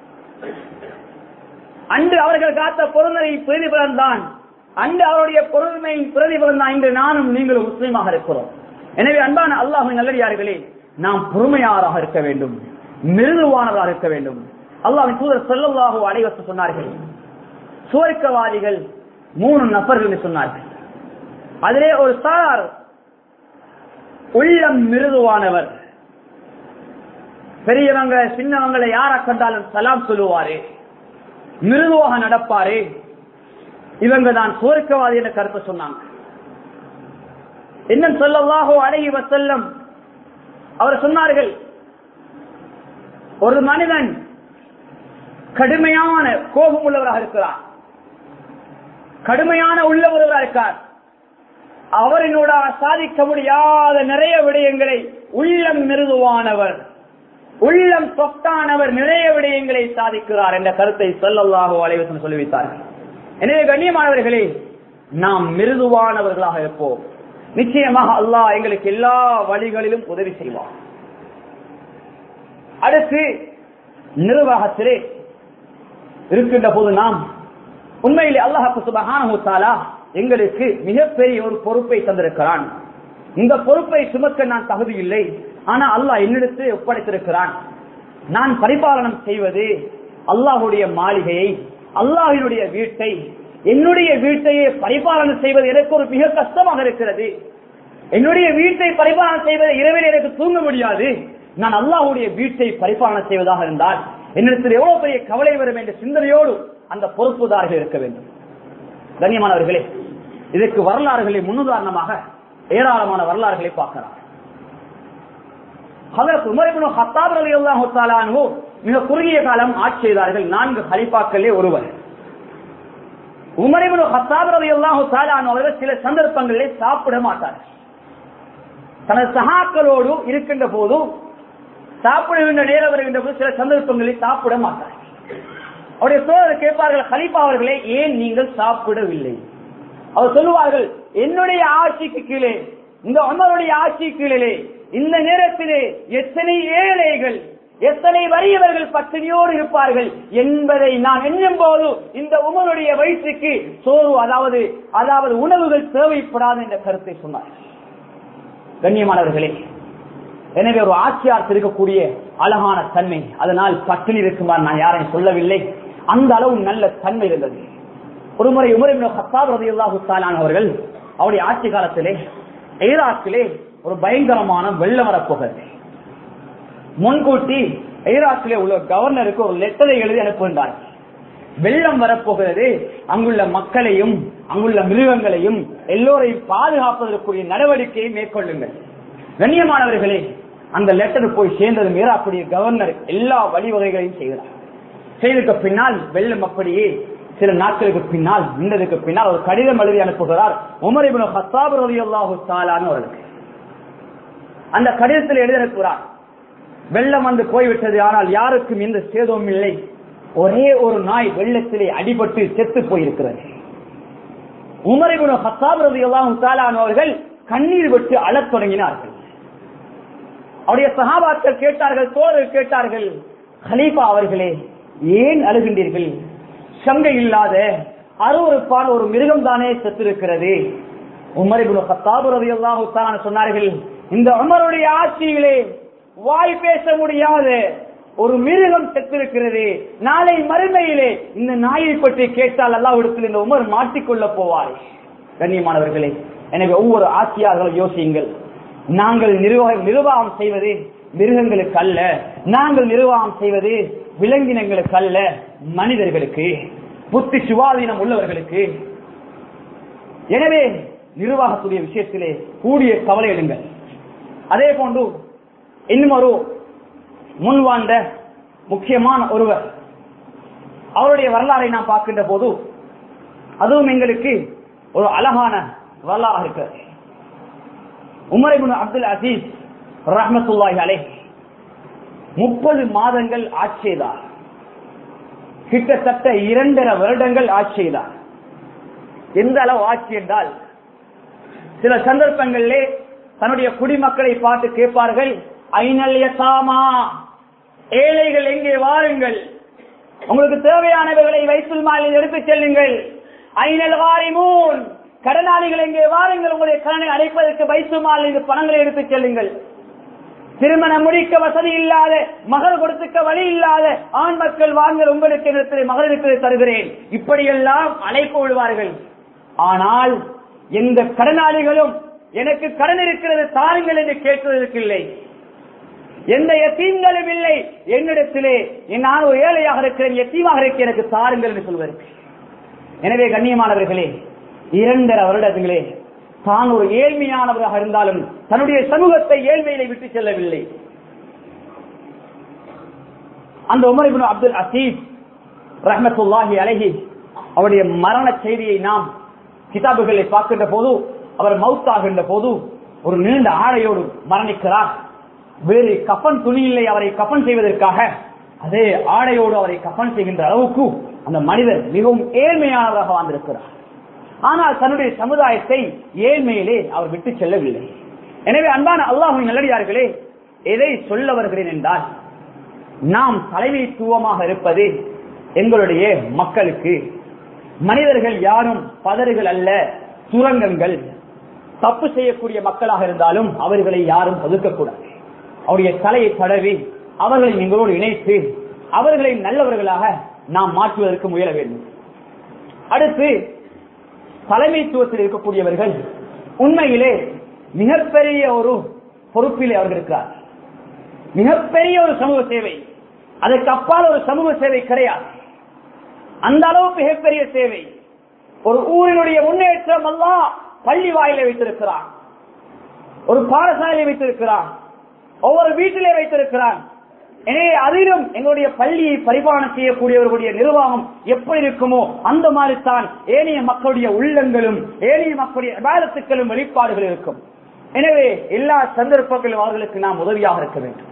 அன்று அவர்கள் காத்த பொருளை பிரதிபலன் தான் அன்று அவருடைய பொருள்மையின் பிரதிபலன் தான் இன்று நானும் நீங்களும் முஸ்லீமாக இருக்கிறோம் எனவே அன்பான அல்லாஹின் நல்லடியார்களே நாம் பொறுமையாராக இருக்க வேண்டும் மிருதுவானவராக இருக்க வேண்டும் அல்லாஹின் தூதர் செல்லல்லாஹு அலைவச சொன்னார்கள் சுவர்க்கவாதிகள் மூணு நபர்கள் என்று சொன்னார்கள் அதிலே ஒரு சார் உள்ளம் மிருதுவானவர் பெரியவங்க சின்னவங்களை யார கண்டாலும் சலாம் சொல்லுவாரு மிருதுவாக நடப்பாரு இவங்க தான் சுவர்க்கவாதி என்ற கருத்தை சொன்னாங்க இன்னும் சொல்லவாகோ அடகி வசல்லம் அவர் சொன்னார்கள் ஒரு மனிதன் கடுமையான கோபம் உள்ளவராக இருக்கிறார் கடுமையான உள்ளவராக இருக்கார் அவரினோட சாதிக்க முடியாத நிறைய விடயங்களை உள்ளம் மிருதுவானவர் உள்ளம் சொத்தானவர் நிறைய விடயங்களை சாதிக்கிறார் என்ற கருத்தை சொல்லல்லாகோ அலைவசம் சொல்லி வைத்தார்கள் எனவே கண்ணியமானவர்களே நாம் மிருதுவானவர்களாக இருப்போம் நிச்சயமாக அல்லாஹ் எங்களுக்கு எல்லா வழிகளிலும் உதவி செய்வார் அடுத்து நிர்வாகத்திலே இருக்கின்ற போது நாம் உண்மையிலே அல்லாஹு சுபஹானா எங்களுக்கு மிகப்பெரிய ஒரு பொறுப்பை தந்திருக்கிறான் இந்த பொறுப்பை சுமக்க நான் தகுதி இல்லை ஆனா அல்லாஹ் என்னிடத்து ஒப்படைத்திருக்கிறான் நான் பரிபாலனம் செய்வது அல்லாஹுடைய மாளிகையை அல்லாஹினுடைய வீட்டை என்னுடைய வீட்டையே பரிபாலனை செய்வது எனக்கு ஒரு மிக கஷ்டமாக இருக்கிறது என்னுடைய வீட்டை பரிபாலனை செய்வது இரவில் எனக்கு தூங்க முடியாது நான் அல்லாஹ்வுடைய வீட்டை பரிபாலனை செய்வதாக இருந்தால் என்னிடத்தில் எவ்வளவு பெரிய கவலை வரும் என்ற சிந்தனையோடு அந்த பொறுப்புதாரர்கள் இருக்க வேண்டும் கண்ணியமானவர்களே இதற்கு வரலாறுகளை முன்னுதாரணமாக ஏராளமான வரலாறுகளை பார்க்கலாம் ஹதரத் உமர் இப்னு ஹத்தாப் ரலியல்லாஹு தஆலா அன்ஹு மிக குறுகிய காலம் ஆட்சி செய்தார்கள் நான்கு ஹலிஃபாக்களே ஒருவர் உமர் இப்னு ஹத்தாப் ரலியல்லாஹு தஆலா அன்ஹு அவர்கள் சில சந்தர்ப்பங்களிலே சாப்பிட மாட்டார்கள் தனது சகாக்களோடு இருக்கின்ற போது சாப்பிடுகின்ற நேரம் வருகின்ற போது சில சந்தர்ப்பங்களில் சாப்பிட மாட்டார்கள் அவருடைய சோழர் கேட்பார்கள் ஹலிஃபா அவர்களே ஏன் நீங்கள் சாப்பிடவில்லை அவர் சொல்லுவார்கள் என்னுடைய ஆட்சிக்கு கீழே இந்த அமருடைய ஆட்சி கீழே இந்த நேரத்திலே எத்தனை ஏழைகள் எத்தனை வறியவர்கள் பட்டினியோடு இருப்பார்கள் என்பதை நான் எண்ணும் போது இந்த உமருடைய வயிற்றுக்கு சோறு அதாவது அதாவது உணவுகள் தேவைப்படாது என்ற கருத்தை சொன்னார் கண்ணியமானவர்களே எனவே ஒரு ஆட்சியார் இருக்கக்கூடிய அழகான தன்மை அதனால் பட்டினி இருக்குமாறு நான் யாரையும் சொல்லவில்லை அந்த அளவு நல்ல தன்மை இருந்தது ஒருமுறை உமரின் ஹத்தாப் ரதியுல்லாஹு தாலான் அவர்கள் அவருடைய ஆட்சி காலத்திலே ஈராக்கிலே ஒரு பயங்கரமான வெள்ளம் வரப்போகிறது முன்கூட்டி ஈராக்கிலே உள்ள கவர்னருக்கு ஒரு லெட்டரை எழுதி அனுப்புகின்றார் வெள்ளம் வரப்போகிறது அங்குள்ள மக்களையும் அங்குள்ள மிருகங்களையும் எல்லோரையும் பாதுகாப்பதற்குரிய நடவடிக்கையை மேற்கொள்ளுங்கள் கண்ணியமானவர்களே அந்த லெட்டர் போய் சேர்ந்தது ஈராக்குடைய கவர்னர் எல்லா வழிவகைகளையும் செய்தார் செய்ததுக்கு பின்னால் வெள்ளம் அப்படியே சில நாட்களுக்கு பின்னால் நின்றதுக்கு பின்னால் ஒரு கடிதம் எழுதி அனுப்புகிறார் உமர் இப்னு ஹத்தாப் ரலியல்லாஹு தஆலான்னு அவர்களுக்கு அந்த கடிதத்தில் எழுதி அனுப்புகிறார் வெள்ளம் வந்து போய்விட்டது ஆனால் யாருக்கும் எந்த சேதமும் இல்லை ஒரே ஒரு நாய் வெள்ளத்திலே அடிபட்டு செத்து போயிருக்கிறது உமர் இப்னு ஹத்தாப் ரலியல்லாஹு தஆலான்னு அவர்கள் கண்ணீர் விட்டு அழத் தொடங்கினார்கள் அவருடைய சகாபாக்கள் கேட்டார்கள் தோழர்கள் கேட்டார்கள் ஹலீஃபா அவர்களே ஏன் அழுகின்றீர்கள் சங்கை இல்லாத அருவறுப்பான ஒரு மிருகம் தானே செத்திருக்கிறது உமர் இப்னு கத்தாப் ரலியல்லாஹு தஆலா சொன்னார்கள் இந்த உமருடைய ஆட்சியிலே வாய் பேச முடியாத ஒரு மிருகம் செத்திருக்கிறது நாளை மறுமையிலே இந்த நாயை பற்றி கேட்டால் அல்லாஹ்விடத்தில் இந்த உமர் மாட்டிக்கொள்ள போவார் கண்ணியமானவர்களே எனவே ஒவ்வொரு ஆட்சியாளர்களும் யோசியுங்கள் நாங்கள் நிர்வாகம் நிர்வாகம் செய்வது மிருகங்களுக்கு அல்ல நாங்கள் நிர்வாகம் செய்வது விலங்கினங்களுக்கு அல்ல மனிதர்களுக்கு புத்தி சுவாதீனம் உள்ளவர்களுக்கு எனவே நிர்வாகத்துடைய விஷயத்திலே கூடிய கவலை எடுங்கள் அதே போன்று இன்னும் ஒரு முன்வாழ்ந்த முக்கியமான ஒருவர் அவருடைய வரலாறை நாம் பார்க்கின்ற போது அதுவும் எங்களுக்கு ஒரு அழகான வரலாறு இருக்கிறது உமரிபுன் அப்துல் அசீஸ் ரஹமத்துல்லாஹி அலை முப்பது மாதங்கள் ஆட்சி செய்தார் கிட்டத்தட்ட இரண்டரை வருடங்கள் ஆட்சி செய்தார் எந்த அளவு ஆட்சி என்றால் சில சந்தர்ப்பங்களிலே தன்னுடைய குடிமக்களை பார்த்து கேட்பார்கள் ஐநல் யசாமா ஏழைகள் எங்கே வாருங்கள் உங்களுக்கு தேவையானவர்களை வைத்துல் மாலில் எடுத்துச் செல்லுங்கள் ஐநல் வாரிமூன் கடனாளிகள் எங்கே வாருங்கள் உங்களுடைய கடனை அடைப்பதற்கு வைத்துமால் இந்த பணங்களை எடுத்துச் செல்லுங்கள் திருமணம் முடிக்க வசதி இல்லாத மகள் கொடுத்துக்க வழி இல்லாத ஆண் மக்கள் வாங்க உங்களுக்கு இடத்தில் மகளிருக்கு தருகிறேன் இப்படியெல்லாம் அழைப்பு விடுவார்கள் ஆனால் எந்த கடனாளிகளும் எனக்கு கடன் இருக்கிறது தாருங்கள் என்று கேட்பதற்கு இல்லை எந்த எத்தீம்களும் இல்லை என்னிடத்திலே நான் ஒரு ஏழையாக இருக்கிறேன் எத்தீமாக இருக்க எனக்கு தாருங்கள் என்று சொல்வதற்கு எனவே கண்ணியமானவர்களே இரண்டரை வருடங்களே தான் ஒரு ஏழ்மையானவராக இருந்தாலும் தன்னுடைய சமூகத்தை ஏழ்மையிலே விட்டு செல்லவில்லை அந்த உமர் அப்துல் அசீப் ரஹமத்துல்லாஹி அலஹி அவருடைய மரண செய்தியை நாம் கிதாபுகளை பார்க்கின்ற போது அவர் மவுத்தாகின்ற போது ஒரு நீண்ட ஆடையோடு மரணிக்கிறார் வேறு கஃபன் துணி இல்லை அவரை கஃபன் செய்வதற்காக அதே ஆடையோடு அவரை கஃபன் செய்கின்ற அளவுக்கு அந்த மனிதர் மிகவும் ஏழ்மையானவராக வாழ்ந்திருக்கிறார் ஆனால் தன்னுடைய சமுதாயத்தை ஏழ்மையிலே அவர் விட்டு செல்லவில்லை எனவே அன்பான அல்லாஹின் நல்லடியார்களே எதை சொல்ல வருகிறேன் என்றால் நாம் தலைமைத்துவமாக இருப்பது எங்களுடைய மக்களுக்கு மனிதர்கள் யாரும் பதறுகள் அல்ல சுரங்கங்கள் தப்பு செய்யக்கூடிய மக்களாக இருந்தாலும் அவர்களை யாரும் ஒதுக்கக்கூடாது அவருடைய தலையை தடவி அவர்களை எங்களோடு இணைத்து அவர்களை நல்லவர்களாக நாம் மாற்றுவதற்கு முயல வேண்டும் அடுத்து தலைமைத்துவத்தில் இருக்கக்கூடியவர்கள் உண்மையிலே மிகப்பெரிய ஒரு பொறுப்பிலே அவர்கள் இருக்கிறார் மிகப்பெரிய ஒரு சமூக சேவை அதற்கு அப்பால் ஒரு சமூக சேவை கிடையாது அந்த அளவுக்கு மிகப்பெரிய சேவை ஒரு ஊரினுடைய முன்னேற்றம் எல்லாம் பள்ளி வாயிலை வைத்திருக்கிறான் ஒரு பாடசாலை வைத்திருக்கிறான் ஒவ்வொரு வீட்டிலே வைத்திருக்கிறான் எனவே அதிலும் எங்களுடைய பள்ளியை பரிபாலனை செய்யக்கூடியவர்களுடைய நிர்வாகம் எப்படி இருக்குமோ அந்த மாதிரி தான் ஏனைய மக்களுடைய உள்ளங்களும் ஏனைய மக்களுடைய விவாதத்துக்களும் வெளிப்பாடுகள் இருக்கும் எனவே எல்லா சந்தர்ப்பங்களும் அவர்களுக்கு நாம் உதவியாக இருக்க வேண்டும்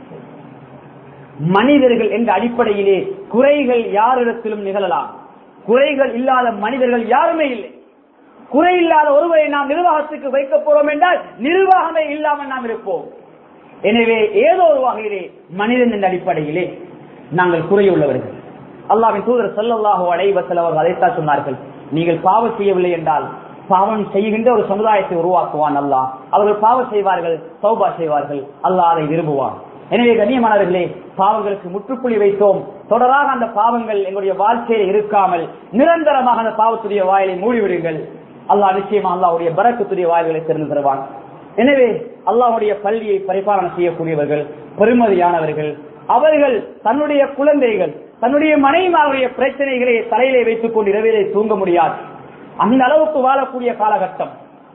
மனிதர்கள் என்ற அடிப்படையிலே குறைகள் யாரிடத்திலும் நிகழலாம் குறைகள் இல்லாத மனிதர்கள் யாருமே இல்லை குறை இல்லாத ஒருவரை நாம் நிர்வாகத்துக்கு வைக்க போறோம் என்றால் நிர்வாகமே இல்லாமல் நாம் இருப்போம் எனவே ஏதோ ஒரு வகையிலே மனிதன் என்ற அடிப்படையிலே நாங்கள் குறையுள்ளவர்கள் அல்லாவின் தூதர் சொல்லல்லாஹோ அடைவசல் அவர்கள் அதைத்தான் சொன்னார்கள் நீங்கள் பாவம் செய்யவில்லை என்றால் பாவம் செய்கின்ற ஒரு சமுதாயத்தை உருவாக்குவான் அல்லாஹ் அவர்கள் பாவம் செய்வார்கள் சௌபா செய்வார்கள் அல்லாஹ் அதை விரும்புவான் எனவே கண்ணியமானவர்களே பாவங்களுக்கு முற்றுப்புள்ளி வைத்தோம் தொடராக அந்த பாவங்கள் எங்களுடைய வாழ்க்கையில் இருக்காமல் நிரந்தரமாக அந்த பாவத்துடைய வாயிலை மூடிவிடுங்கள் அல்லாஹ் நிச்சயமா அல்லாவுடைய பரக்கத்துடைய வாயில்களை திறந்து தருவான் எனவே அல்லாஹுடைய பள்ளியை பரிபாலனை செய்யக்கூடியவர்கள் பெருமதியானவர்கள் அவர்கள் தன்னுடைய குழந்தைகள் தன்னுடைய மனைவிமாருடைய பிரச்சனைகளை தலையிலே வைத்துக் கொண்டு இரவிலே தூங்க முடியாது அந்த அளவுக்கு வாழக்கூடிய காலகட்டம்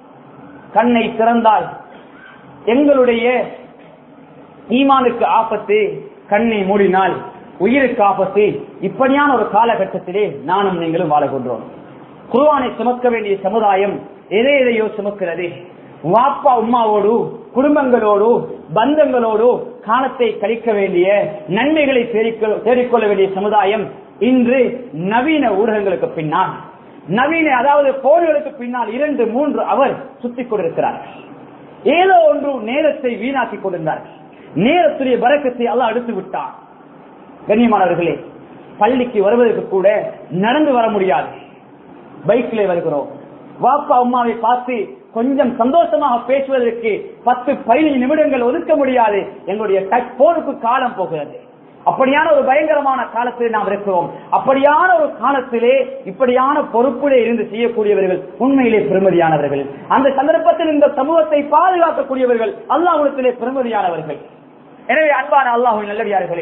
கண்ணை திறந்தால் எங்களுடைய ஈமானுக்கு ஆபத்து கண்ணை மூடினால் உயிருக்கு ஆபத்து இப்படியான ஒரு காலகட்டத்திலே நானும் நீங்களும் வாழகின்றோம் குருவானை சுமக்க வேண்டிய சமுதாயம் எதை எதையோ சுமக்கிறது வாப்பா உமாவோடு குடும்பங்களோடு பந்தங்களோடு காலத்தை கழிக்க வேண்டிய நன்மைகளை தேடிக்கொள்ள வேண்டிய சமுதாயம் இன்று நவீன ஊடகங்களுக்கு பின்னால் நவீன அதாவது போர்களுக்கு பின்னால் இரண்டு மூன்று அவர் சுத்திக் கொண்டிருக்கிறார்கள் ஏதோ ஒன்று நேரத்தை வீணாக்கி கொண்டிருந்தார்கள் நேரத்துடைய பறக்கத்தை எல்லாம் அடுத்து விட்டார் கண்ணியமானவர்களே பள்ளிக்கு வருவதற்கு கூட நடந்து வர முடியாது பைக்ல வருகிறோம் வாப்பா அம்மாவை பார்த்து கொஞ்சம் சந்தோஷமாக பேசுவதற்கு பத்து பதினைந்து நிமிடங்கள் ஒதுக்க முடியாது எங்களுடைய டச் போனுக்கு காலம் போகிறது அப்படியான ஒரு பயங்கரமான காலத்தில் நாம் இருக்கிறோம் அப்படியான ஒரு காலத்திலே இப்படியான பொறுப்பிலே இருந்து செய்யக்கூடியவர்கள் உண்மையிலே பெருமதியானவர்கள் அந்த சந்தர்ப்பத்தில் இந்த சமூகத்தை பாதுகாக்கக்கூடியவர்கள் அல்லாஹுலத்திலே பெருமதியானவர்கள் எனவே அன்பான அல்லாஹு நல்லடியார்களே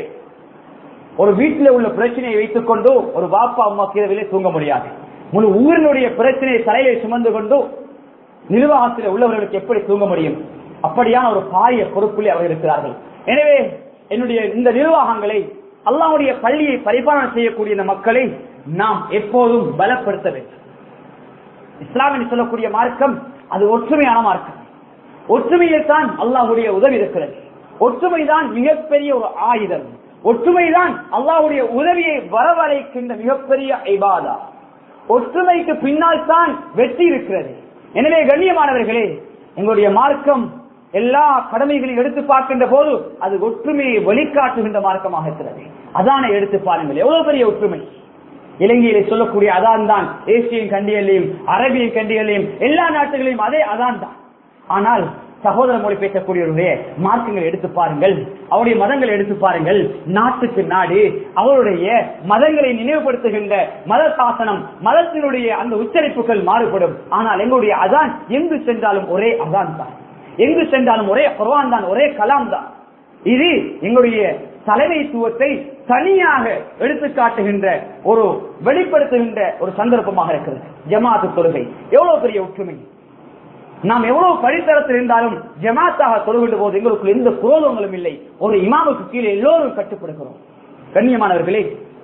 ஒரு வீட்டில் உள்ள பிரச்சனையை வைத்துக் கொண்டு ஒரு பாப்பா அம்மா கீழவிலே தூங்க முடியாது முழு ஊரினுடைய பிரச்சனையை தலையை சுமந்து கொண்டு நிர்வாகத்தில் உள்ளவர்களுக்கு எப்படி தூங்க முடியும் அப்படியான ஒரு பாரிய பொறுப்பிலே அவர்கள் இருக்கிறார்கள் எனவே என்னுடைய இந்த நிர்வாகங்களை அல்லாவுடைய பள்ளியை பரிபாலனை செய்யக்கூடிய இந்த மக்களை நாம் எப்போதும் பலப்படுத்த வேண்டும் இஸ்லாம் என்று சொல்லக்கூடிய மார்க்கம் அது ஒற்றுமையான மார்க்கம் ஒற்றுமையில் தான் அல்லாஹுடைய உதவி இருக்கிறது ஒற்றுமைதான் மிகப்பெரிய ஒரு ஆயுதம் ஒற்றுமைதான் அல்லாஹுடைய உதவியை வரவழைக்கின்ற மிகப்பெரிய ஐபாதா ஒற்றுமைக்கு பின்னால் தான் வெற்றி இருக்கிறது எனவே கண்ணியமானவர்களே எங்களுடைய மார்க்கம் எல்லா கடமைகளையும் எடுத்து பார்க்கின்ற போது அது ஒற்றுமையை வழிகாட்டுகின்ற மார்க்கமாக இருக்கிறது அதான எடுத்து பாருங்கள் எவ்வளவு பெரிய ஒற்றுமை இலங்கையிலே சொல்லக்கூடிய அதான் தான் ஏசியன் கண்டிகளிலும் அரபியன் கண்டிகளிலும் எல்லா நாட்டுகளையும் அதே அதான் தான் ஆனால் சகோதர மொழி பேசக்கூடியவருடைய மார்க்கங்கள் எடுத்து பாருங்கள் அவருடைய மதங்களை எடுத்து பாருங்கள் நாட்டுக்கு நாடு அவருடைய மதங்களை நினைவுபடுத்துகின்ற மத சாசனம் மதத்தினுடைய அந்த உச்சரிப்புகள் மாறுபடும் ஆனால் எங்களுடைய அதான் எங்கு சென்றாலும் ஒரே அதான் தான் எங்கு சென்றாலும் ஒரே குர்வான் தான் ஒரே கலாம் தான் இது எங்களுடைய தலைமைத்துவத்தை தனியாக எடுத்து காட்டுகின்ற ஒரு வெளிப்படுத்துகின்ற ஒரு சந்தர்ப்பமாக இருக்கிறது ஜமாத்து தொழுகை எவ்வளவு பெரிய ஒற்றுமை நாம் எவ்வளவு படித்தரத்தில் இருந்தாலும் ஜமாத்தாக தொழுகின்ற போது எங்களுக்கு எந்த குரோதங்களும் இல்லை ஒரு இமாமுக்கு கீழே எல்லோரும் கட்டுப்படுகிறோம் கண்ணியமானவர்களே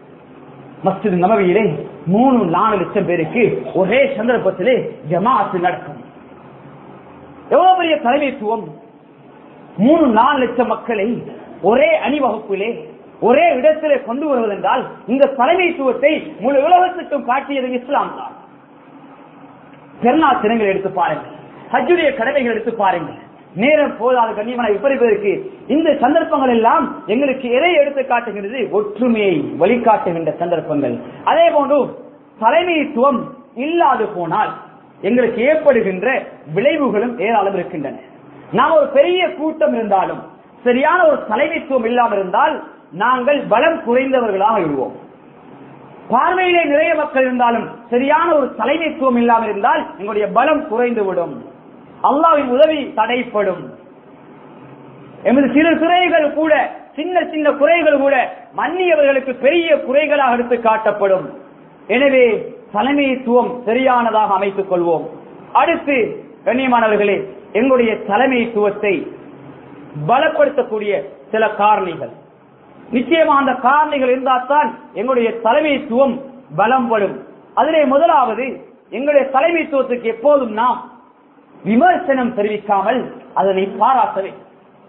மஸ்ஜித் நபவியிலே மூணு நாலு லட்சம் பேருக்கு ஒரே சந்தர்ப்பத்திலே ஜமாத்து நடக்கும் எவ்வளவு பெரிய தலைமைத்துவம் மூணு நாலு லட்சம் மக்களை ஒரே அணிவகுப்பிலே ஒரே இடத்திலே கொண்டு வருவதென்றால் இந்த தலைமைத்துவத்தை முழு உலகத்துக்கும் காட்டியது இஸ்லாம் தான் பெருநாள் தினங்கள் எடுத்து பாருங்கள் ஹஜ்ஜுடைய கடமைகள் எடுத்து பாருங்கள் நேரம் போதாத கண்ணியமான விபரிப்பதற்கு இந்த சந்தர்ப்பங்கள் எல்லாம் எங்களுக்கு எதை எடுத்து காட்டுகிறது ஒற்றுமையை வழிகாட்டுகின்ற சந்தர்ப்பங்கள் அதே போன்று தலைமைத்துவம் இல்லாது போனால் எங்களுக்கு ஏற்படுகின்ற விளைவுகளும் ஏராளம் இருக்கின்றன நாம் ஒரு பெரிய கூட்டம் இருந்தாலும் சரியான ஒரு தலைமைத்துவம் இல்லாமல் இருந்தால் நாங்கள் பலம் குறைந்தவர்களாக விடுவோம் பார்வையிலே நிறைய மக்கள் இருந்தாலும் சரியான ஒரு தலைமைத்துவம் இல்லாமல் இருந்தால் எங்களுடைய பலம் குறைந்துவிடும் அல்லாவின் உதவி தடைப்படும் எமது சிறு குறைகள் கூட சின்ன சின்ன குறைகள் கூட மன்னியவர்களுக்கு பெரிய குறைகளாக எடுத்து காட்டப்படும் எனவே தலைமைத்துவம் சரியானதாக அமைத்துக் கொள்வோம் அடுத்து கண்ணியமானவர்களே எங்களுடைய தலைமைத்துவத்தை பலப்படுத்தக்கூடிய சில காரணிகள் நிச்சயமா அந்த காரணிகள் இருந்தால்தான் எங்களுடைய தலைமைத்துவம் பலம்படும் அதிலே முதலாவது எங்களுடைய தலைமைத்துவத்துக்கு எப்போதும் நாம் விமர்சனம் தெரிவிக்காமல் அதனை பாராட்ட வேண்டும்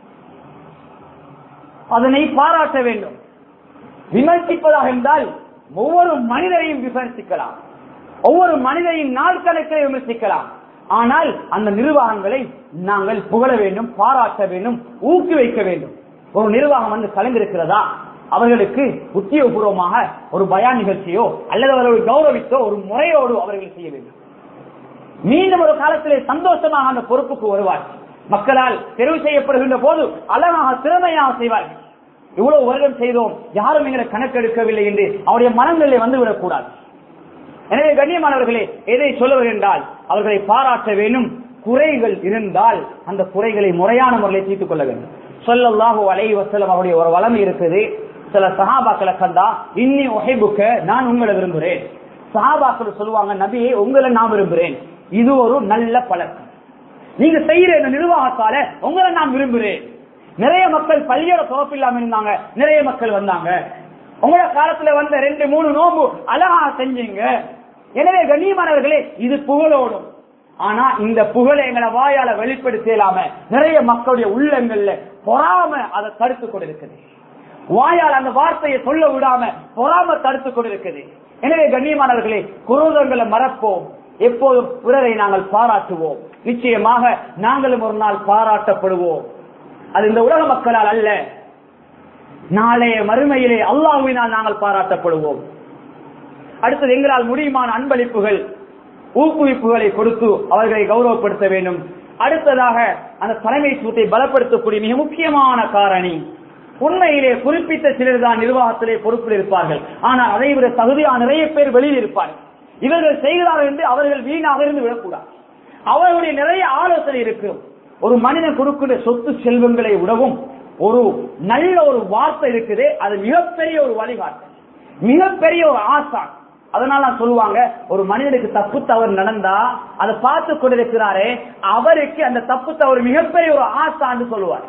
அதனை பாராட்ட வேண்டும் விமர்சிப்பதாக இருந்தால் ஒவ்வொரு மனிதரையும் விமர்சிக்கலாம் ஒவ்வொரு மனிதரையும் நாள் கணக்கில் விமர்சிக்கலாம் ஆனால் அந்த நிர்வாகங்களை நாங்கள் புகழ வேண்டும் பாராட்ட வேண்டும் ஊக்குவிக்க வேண்டும் ஒரு நிர்வாகம் வந்து கலந்திருக்கிறதா அவர்களுக்கு உத்தியோகபூர்வமாக ஒரு பயான் நிகழ்ச்சியோ அல்லது அவர்களை கௌரவித்தோ ஒரு முறையோடு அவர்கள் செய்ய வேண்டும் மீண்டும் ஒரு காலத்திலே சந்தோஷமாக அந்த பொறுப்புக்கு வருவார் மக்களால் தெரிவு செய்யப்படுகின்ற போது அழகாக திறமையாக செய்வார்கள் இவ்வளவு வருடம் செய்தோம் யாரும் எங்களை கணக்கெடுக்கவில்லை என்று அவருடைய மனங்களிலே வந்துவிடக் கூடாது எனவே கண்ணியமானவர்களே எதை சொல்லுவது என்றால் அவர்களை பாராட்ட வேண்டும் குறைகள் இருந்தால் அந்த குறைகளை முறையான முறையில் தீர்த்துக் கொள்ள வேண்டும் சொல்லல்லாஹு அலை வசலம் அவருடைய ஒரு வளமை இருக்குது சில சஹாபாக்களை கண்டா இன்னி உகைபுக்க நான் உங்களை விரும்புகிறேன் சஹாபாக்கள் சொல்லுவாங்க நபியை உங்களை நான் விரும்புகிறேன் இது ஒரு நல்ல பழக்கம் நீங்க செய்யற இந்த நிர்வாகத்தால உங்களை நான் விரும்புகிறேன் நிறைய மக்கள் பள்ளியோட துறப்பு இல்லாம இருந்தாங்க நிறைய மக்கள் வந்தாங்க உங்களோட காலத்துல வந்த ரெண்டு மூணு நோம்பு அழகா செஞ்சீங்க எனவே கண்ணியமானவர்களே இது புகழோடும் ஆனா இந்த புகழை எங்களை வாயால வெளிப்படுத்தலாம நிறைய மக்களுடைய உள்ளங்கள்ல பொறாம அதை தடுத்து கொண்டிருக்குது வாயால் அந்த வார்த்தையை சொல்ல விடாம பொறாம தடுத்து கொண்டிருக்குது எனவே கண்ணியமானவர்களே குரோதங்களை மறப்போம் எப்போதும் பிறரை நாங்கள் பாராட்டுவோம் நிச்சயமாக நாங்களும் ஒரு நாள் பாராட்டப்படுவோம் அது இந்த உலக மக்களால் அல்ல நாளைய மறுமையிலே அல்லாஹுவினால் நாங்கள் பாராட்டப்படுவோம் அடுத்தது எங்களால் முடியுமான அன்பளிப்புகள் ஊக்குவிப்புகளை கொடுத்து அவர்களை கௌரவப்படுத்த வேண்டும் அடுத்ததாக அந்த தலைமைத்துவத்தை பலப்படுத்தக்கூடிய மிக முக்கியமான காரணி உண்மையிலே குறிப்பிட்ட சிலர் தான் நிர்வாகத்திலே பொறுப்பில் இருப்பார்கள் ஆனால் அதை விட தகுதியான நிறைய பேர் வெளியில் இருப்பார்கள் இவர்கள் செய்கிறார்கள் என்று அவர்கள் வீணாக இருந்து விடக்கூடாது அவர்களுடைய நிறைய ஆலோசனை இருக்கும் ஒரு மனிதன் கொடுக்கின்ற சொத்து செல்வங்களை விடவும் ஒரு நல்ல ஒரு வார்த்தை இருக்குது அது மிகப்பெரிய ஒரு வழிகாட்டு மிகப்பெரிய ஒரு ஆசான் அதனால சொல்லுவாங்க ஒரு மனிதனுக்கு தப்பு தவறு நடந்தா அதை பார்த்து கொண்டிருக்கிறாரே அவருக்கு அந்த தப்பு தவறு மிகப்பெரிய ஒரு ஆசான்னு சொல்லுவார்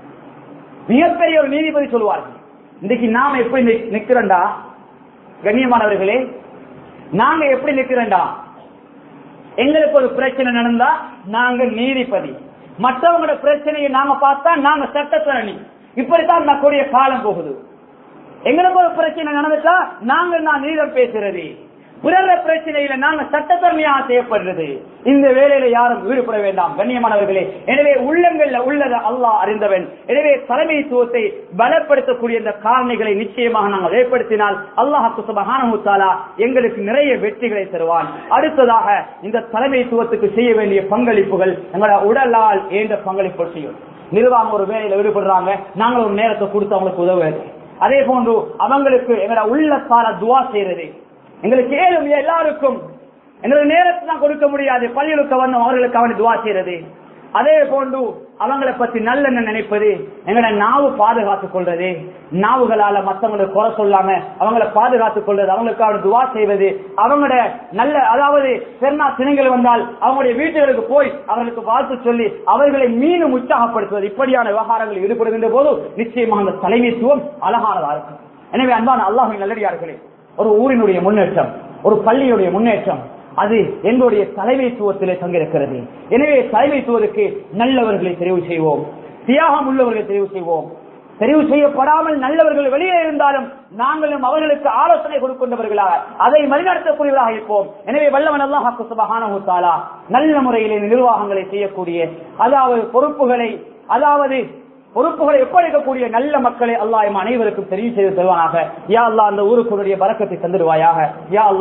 மிகப்பெரிய ஒரு நீதிபதி சொல்லுவார்கள் இன்னைக்கு நாம எப்படி நிக்கிறோம்டா கண்ணியமானவர்களே நாங்க எப்படி நிக்கிறோம்டா எங்களுக்கு ஒரு பிரச்சனை நடந்தா நாங்க நீதிபதி மற்றவங்களோட பிரச்சனையை நாங்க பார்த்தா நாங்க சட்டத்தரணி இப்படித்தான் நம்முடைய காலம் போகுது எங்களுக்கு ஒரு பிரச்சனை நடந்துட்டா நாங்க நான் நீதம் பேசுறது பிறர பிரச்சனையில நாங்க சட்டத்தன்மையாக செய்யப்படுறது இந்த வேலையில யாரும் ஈடுபட வேண்டாம் கண்ணியமானவர்களே எனவே உள்ளங்கள்ல உள்ளத அல்லாஹ் அறிந்தவன் எனவே தலைமைத்துவத்தை பலப்படுத்தக்கூடிய இந்த காரணிகளை நிச்சயமாக நாங்கள் ஏற்படுத்தினால் அல்லாஹு சுபஹானஹு எங்களுக்கு நிறைய வெற்றிகளை தருவான் அடுத்ததாக இந்த தலைமைத்துவத்துக்கு செய்ய வேண்டிய பங்களிப்புகள் எங்களோட உடலால் ஏந்த பங்களிப்பு செய்யும் நிர்வாகம் ஒரு வேலையில ஈடுபடுறாங்க நாங்கள் ஒரு நேரத்தை கொடுத்து அவங்களுக்கு உதவுவது அதே போன்று அவங்களுக்கு எங்களோட உள்ளத்தால துவா செய்யறது எங்களுக்கு ஏழும் எல்லாருக்கும் எங்களோட நேரத்தை தான் கொடுக்க முடியாது பள்ளிகளுக்கு வந்து அவர்களுக்கு அவனை துவா செய்யறது அதே போன்று அவங்களை பத்தி நல்லெண்ண நினைப்பது எங்களை நாவு பாதுகாத்துக் கொள்றது நாவுகளால மத்தவங்களை குறை சொல்லாம அவங்களை பாதுகாத்துக் கொள்றது அவங்களுக்கு அவனை துவா செய்வது அவங்களோட நல்ல அதாவது பெருநா சினங்கள் வந்தால் அவங்களுடைய வீட்டுகளுக்கு போய் அவர்களுக்கு வாழ்த்து சொல்லி அவர்களை மீண்டும் உற்சாகப்படுத்துவது இப்படியான விவகாரங்களில் ஈடுபடுகின்ற போது நிச்சயமாக அந்த தலைமைத்துவம் அழகானதா இருக்கும் எனவே அன்பான அல்லாஹின் நல்லடியார்களே ஒரு ஊரினுடைய முன்னேற்றம் ஒரு பள்ளியுடைய முன்னேற்றம் அது எங்களுடைய தலைமைத்துவத்திலே தங்கிருக்கிறது எனவே தலைமைத்துவதற்கு நல்லவர்களை தெரிவு செய்வோம் தியாகம் உள்ளவர்களை தெரிவு செய்வோம் தெரிவு செய்யப்படாமல் நல்லவர்கள் வெளியே இருந்தாலும் நாங்களும் அவர்களுக்கு ஆலோசனை கொடுக்கின்றவர்களாக அதை வழிநடத்தக்கூடியவர்களாக இருப்போம் எனவே வல்லவன் அல்லாஹ் சுபஹானஹு நல்ல முறையிலே நிர்வாகங்களை செய்யக்கூடிய அதாவது பொறுப்புகளை அதாவது பொறுப்புகளை ஒப்படைக்கக்கூடிய நல்ல மக்களை அல்லாஹ் அனைவருக்கும் தெரிவு செய்து தருவானாக யா அல்லா அந்த ஊருக்குடைய பறக்கத்தை தந்துடுவாயாக யா அல்லாஹ்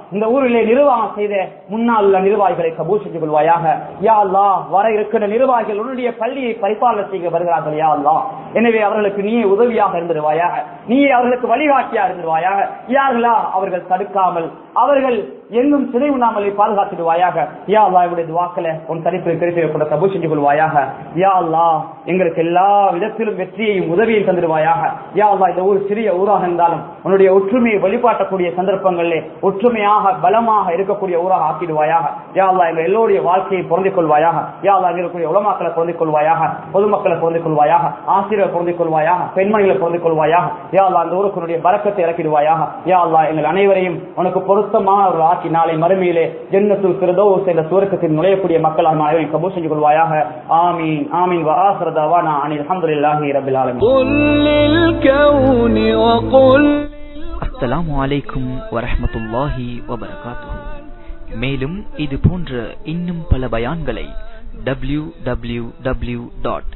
இந்த ஊரிலே நிர்வாகம் செய்த முன்னாள் உள்ள நிர்வாகிகளை கபூல் செஞ்சு கொள்வாயாக யா அல்லா வர இருக்கிற நிர்வாகிகள் உன்னுடைய பள்ளியை பரிபாலனை செய்ய வருகிறார்கள் யா அல்லா எனவே அவர்களுக்கு நீயே உதவியாக இருந்துருவாயாக நீயே அவர்களுக்கு வழிகாட்டியா இருந்துருவாயாக யார்களா அவர்கள் தடுக்காமல் அவர்கள் எங்கும் சிதை உண்ணாமலை பாதுகாத்துடுவாயாக யா அல்லா இவருடைய துவாக்களை உன் தனிப்பில் கிடைத்திருக்கிற கபூல் செஞ்சு கொள்வாயாக யா அல்லா எங்களுக்கு எல்லா விதத்திலும் வெற்றியையும் உதவியும் தந்துடுவாயாக யா அல்லா இந்த ஊர் சிறிய ஊராக இருந்தாலும் உன்னுடைய ஒற்றுமையை வழிபாட்டக்கூடிய சந்தர்ப்பங்களிலே ஒற்றுமையாக பலமாக இருக்கக்கூடிய ஊராக ஆக்கிடுவாயாக யா அல்லா எங்கள் எல்லோருடைய வாழ்க்கையை பொருந்திக் கொள்வாயாக யா அல்லா இருக்கக்கூடிய உலமாக்களை பொருந்திக் கொள்வாயாக பொதுமக்களை பொருந்திக் கொள்வாயாக ஆசிரியர் பொருந்திக் கொள்வாயாக பெண்மணிகளை பொருந்திக் கொள்வாயாக யா அல்லா அந்த ஊருக்குனுடைய பறக்கத்தை இறக்கிடுவாயாக யா அல்லா எங்கள் அனைவரையும் உனக்கு பொருத்தமான ஒரு ஆட்சி நாளை மறுமையிலே ஜென்னத்து சிறதோ சில சுவர்க்கத்தில் நுழையக்கூடிய மக்கள் அனைவரையும் கபூல் செஞ்சு கொள்வாயாக ஆமீன் ஆமீன் வஆஹிரதாவானா அனில் அல்ஹம்துலில்லாஹி ரப்பில் ஆலமீன் قل للكون وقل அஸ்ஸலாமு அலைக்கும் வரஹ்மத்துல்லாஹி வபரகாத்துஹு மேலும் இது போன்ற இன்னும் பல பயான்களை W W W dot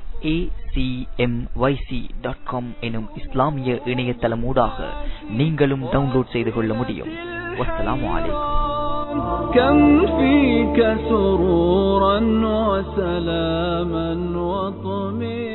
dot com எனும் இஸ்லாமிய இணையதளம் ஊடாக நீங்களும் டவுன்லோட் செய்து கொள்ள முடியும் வஸ்ஸலாமு அலைக்கும் كم فيك سرورا وسلاما وطمئنا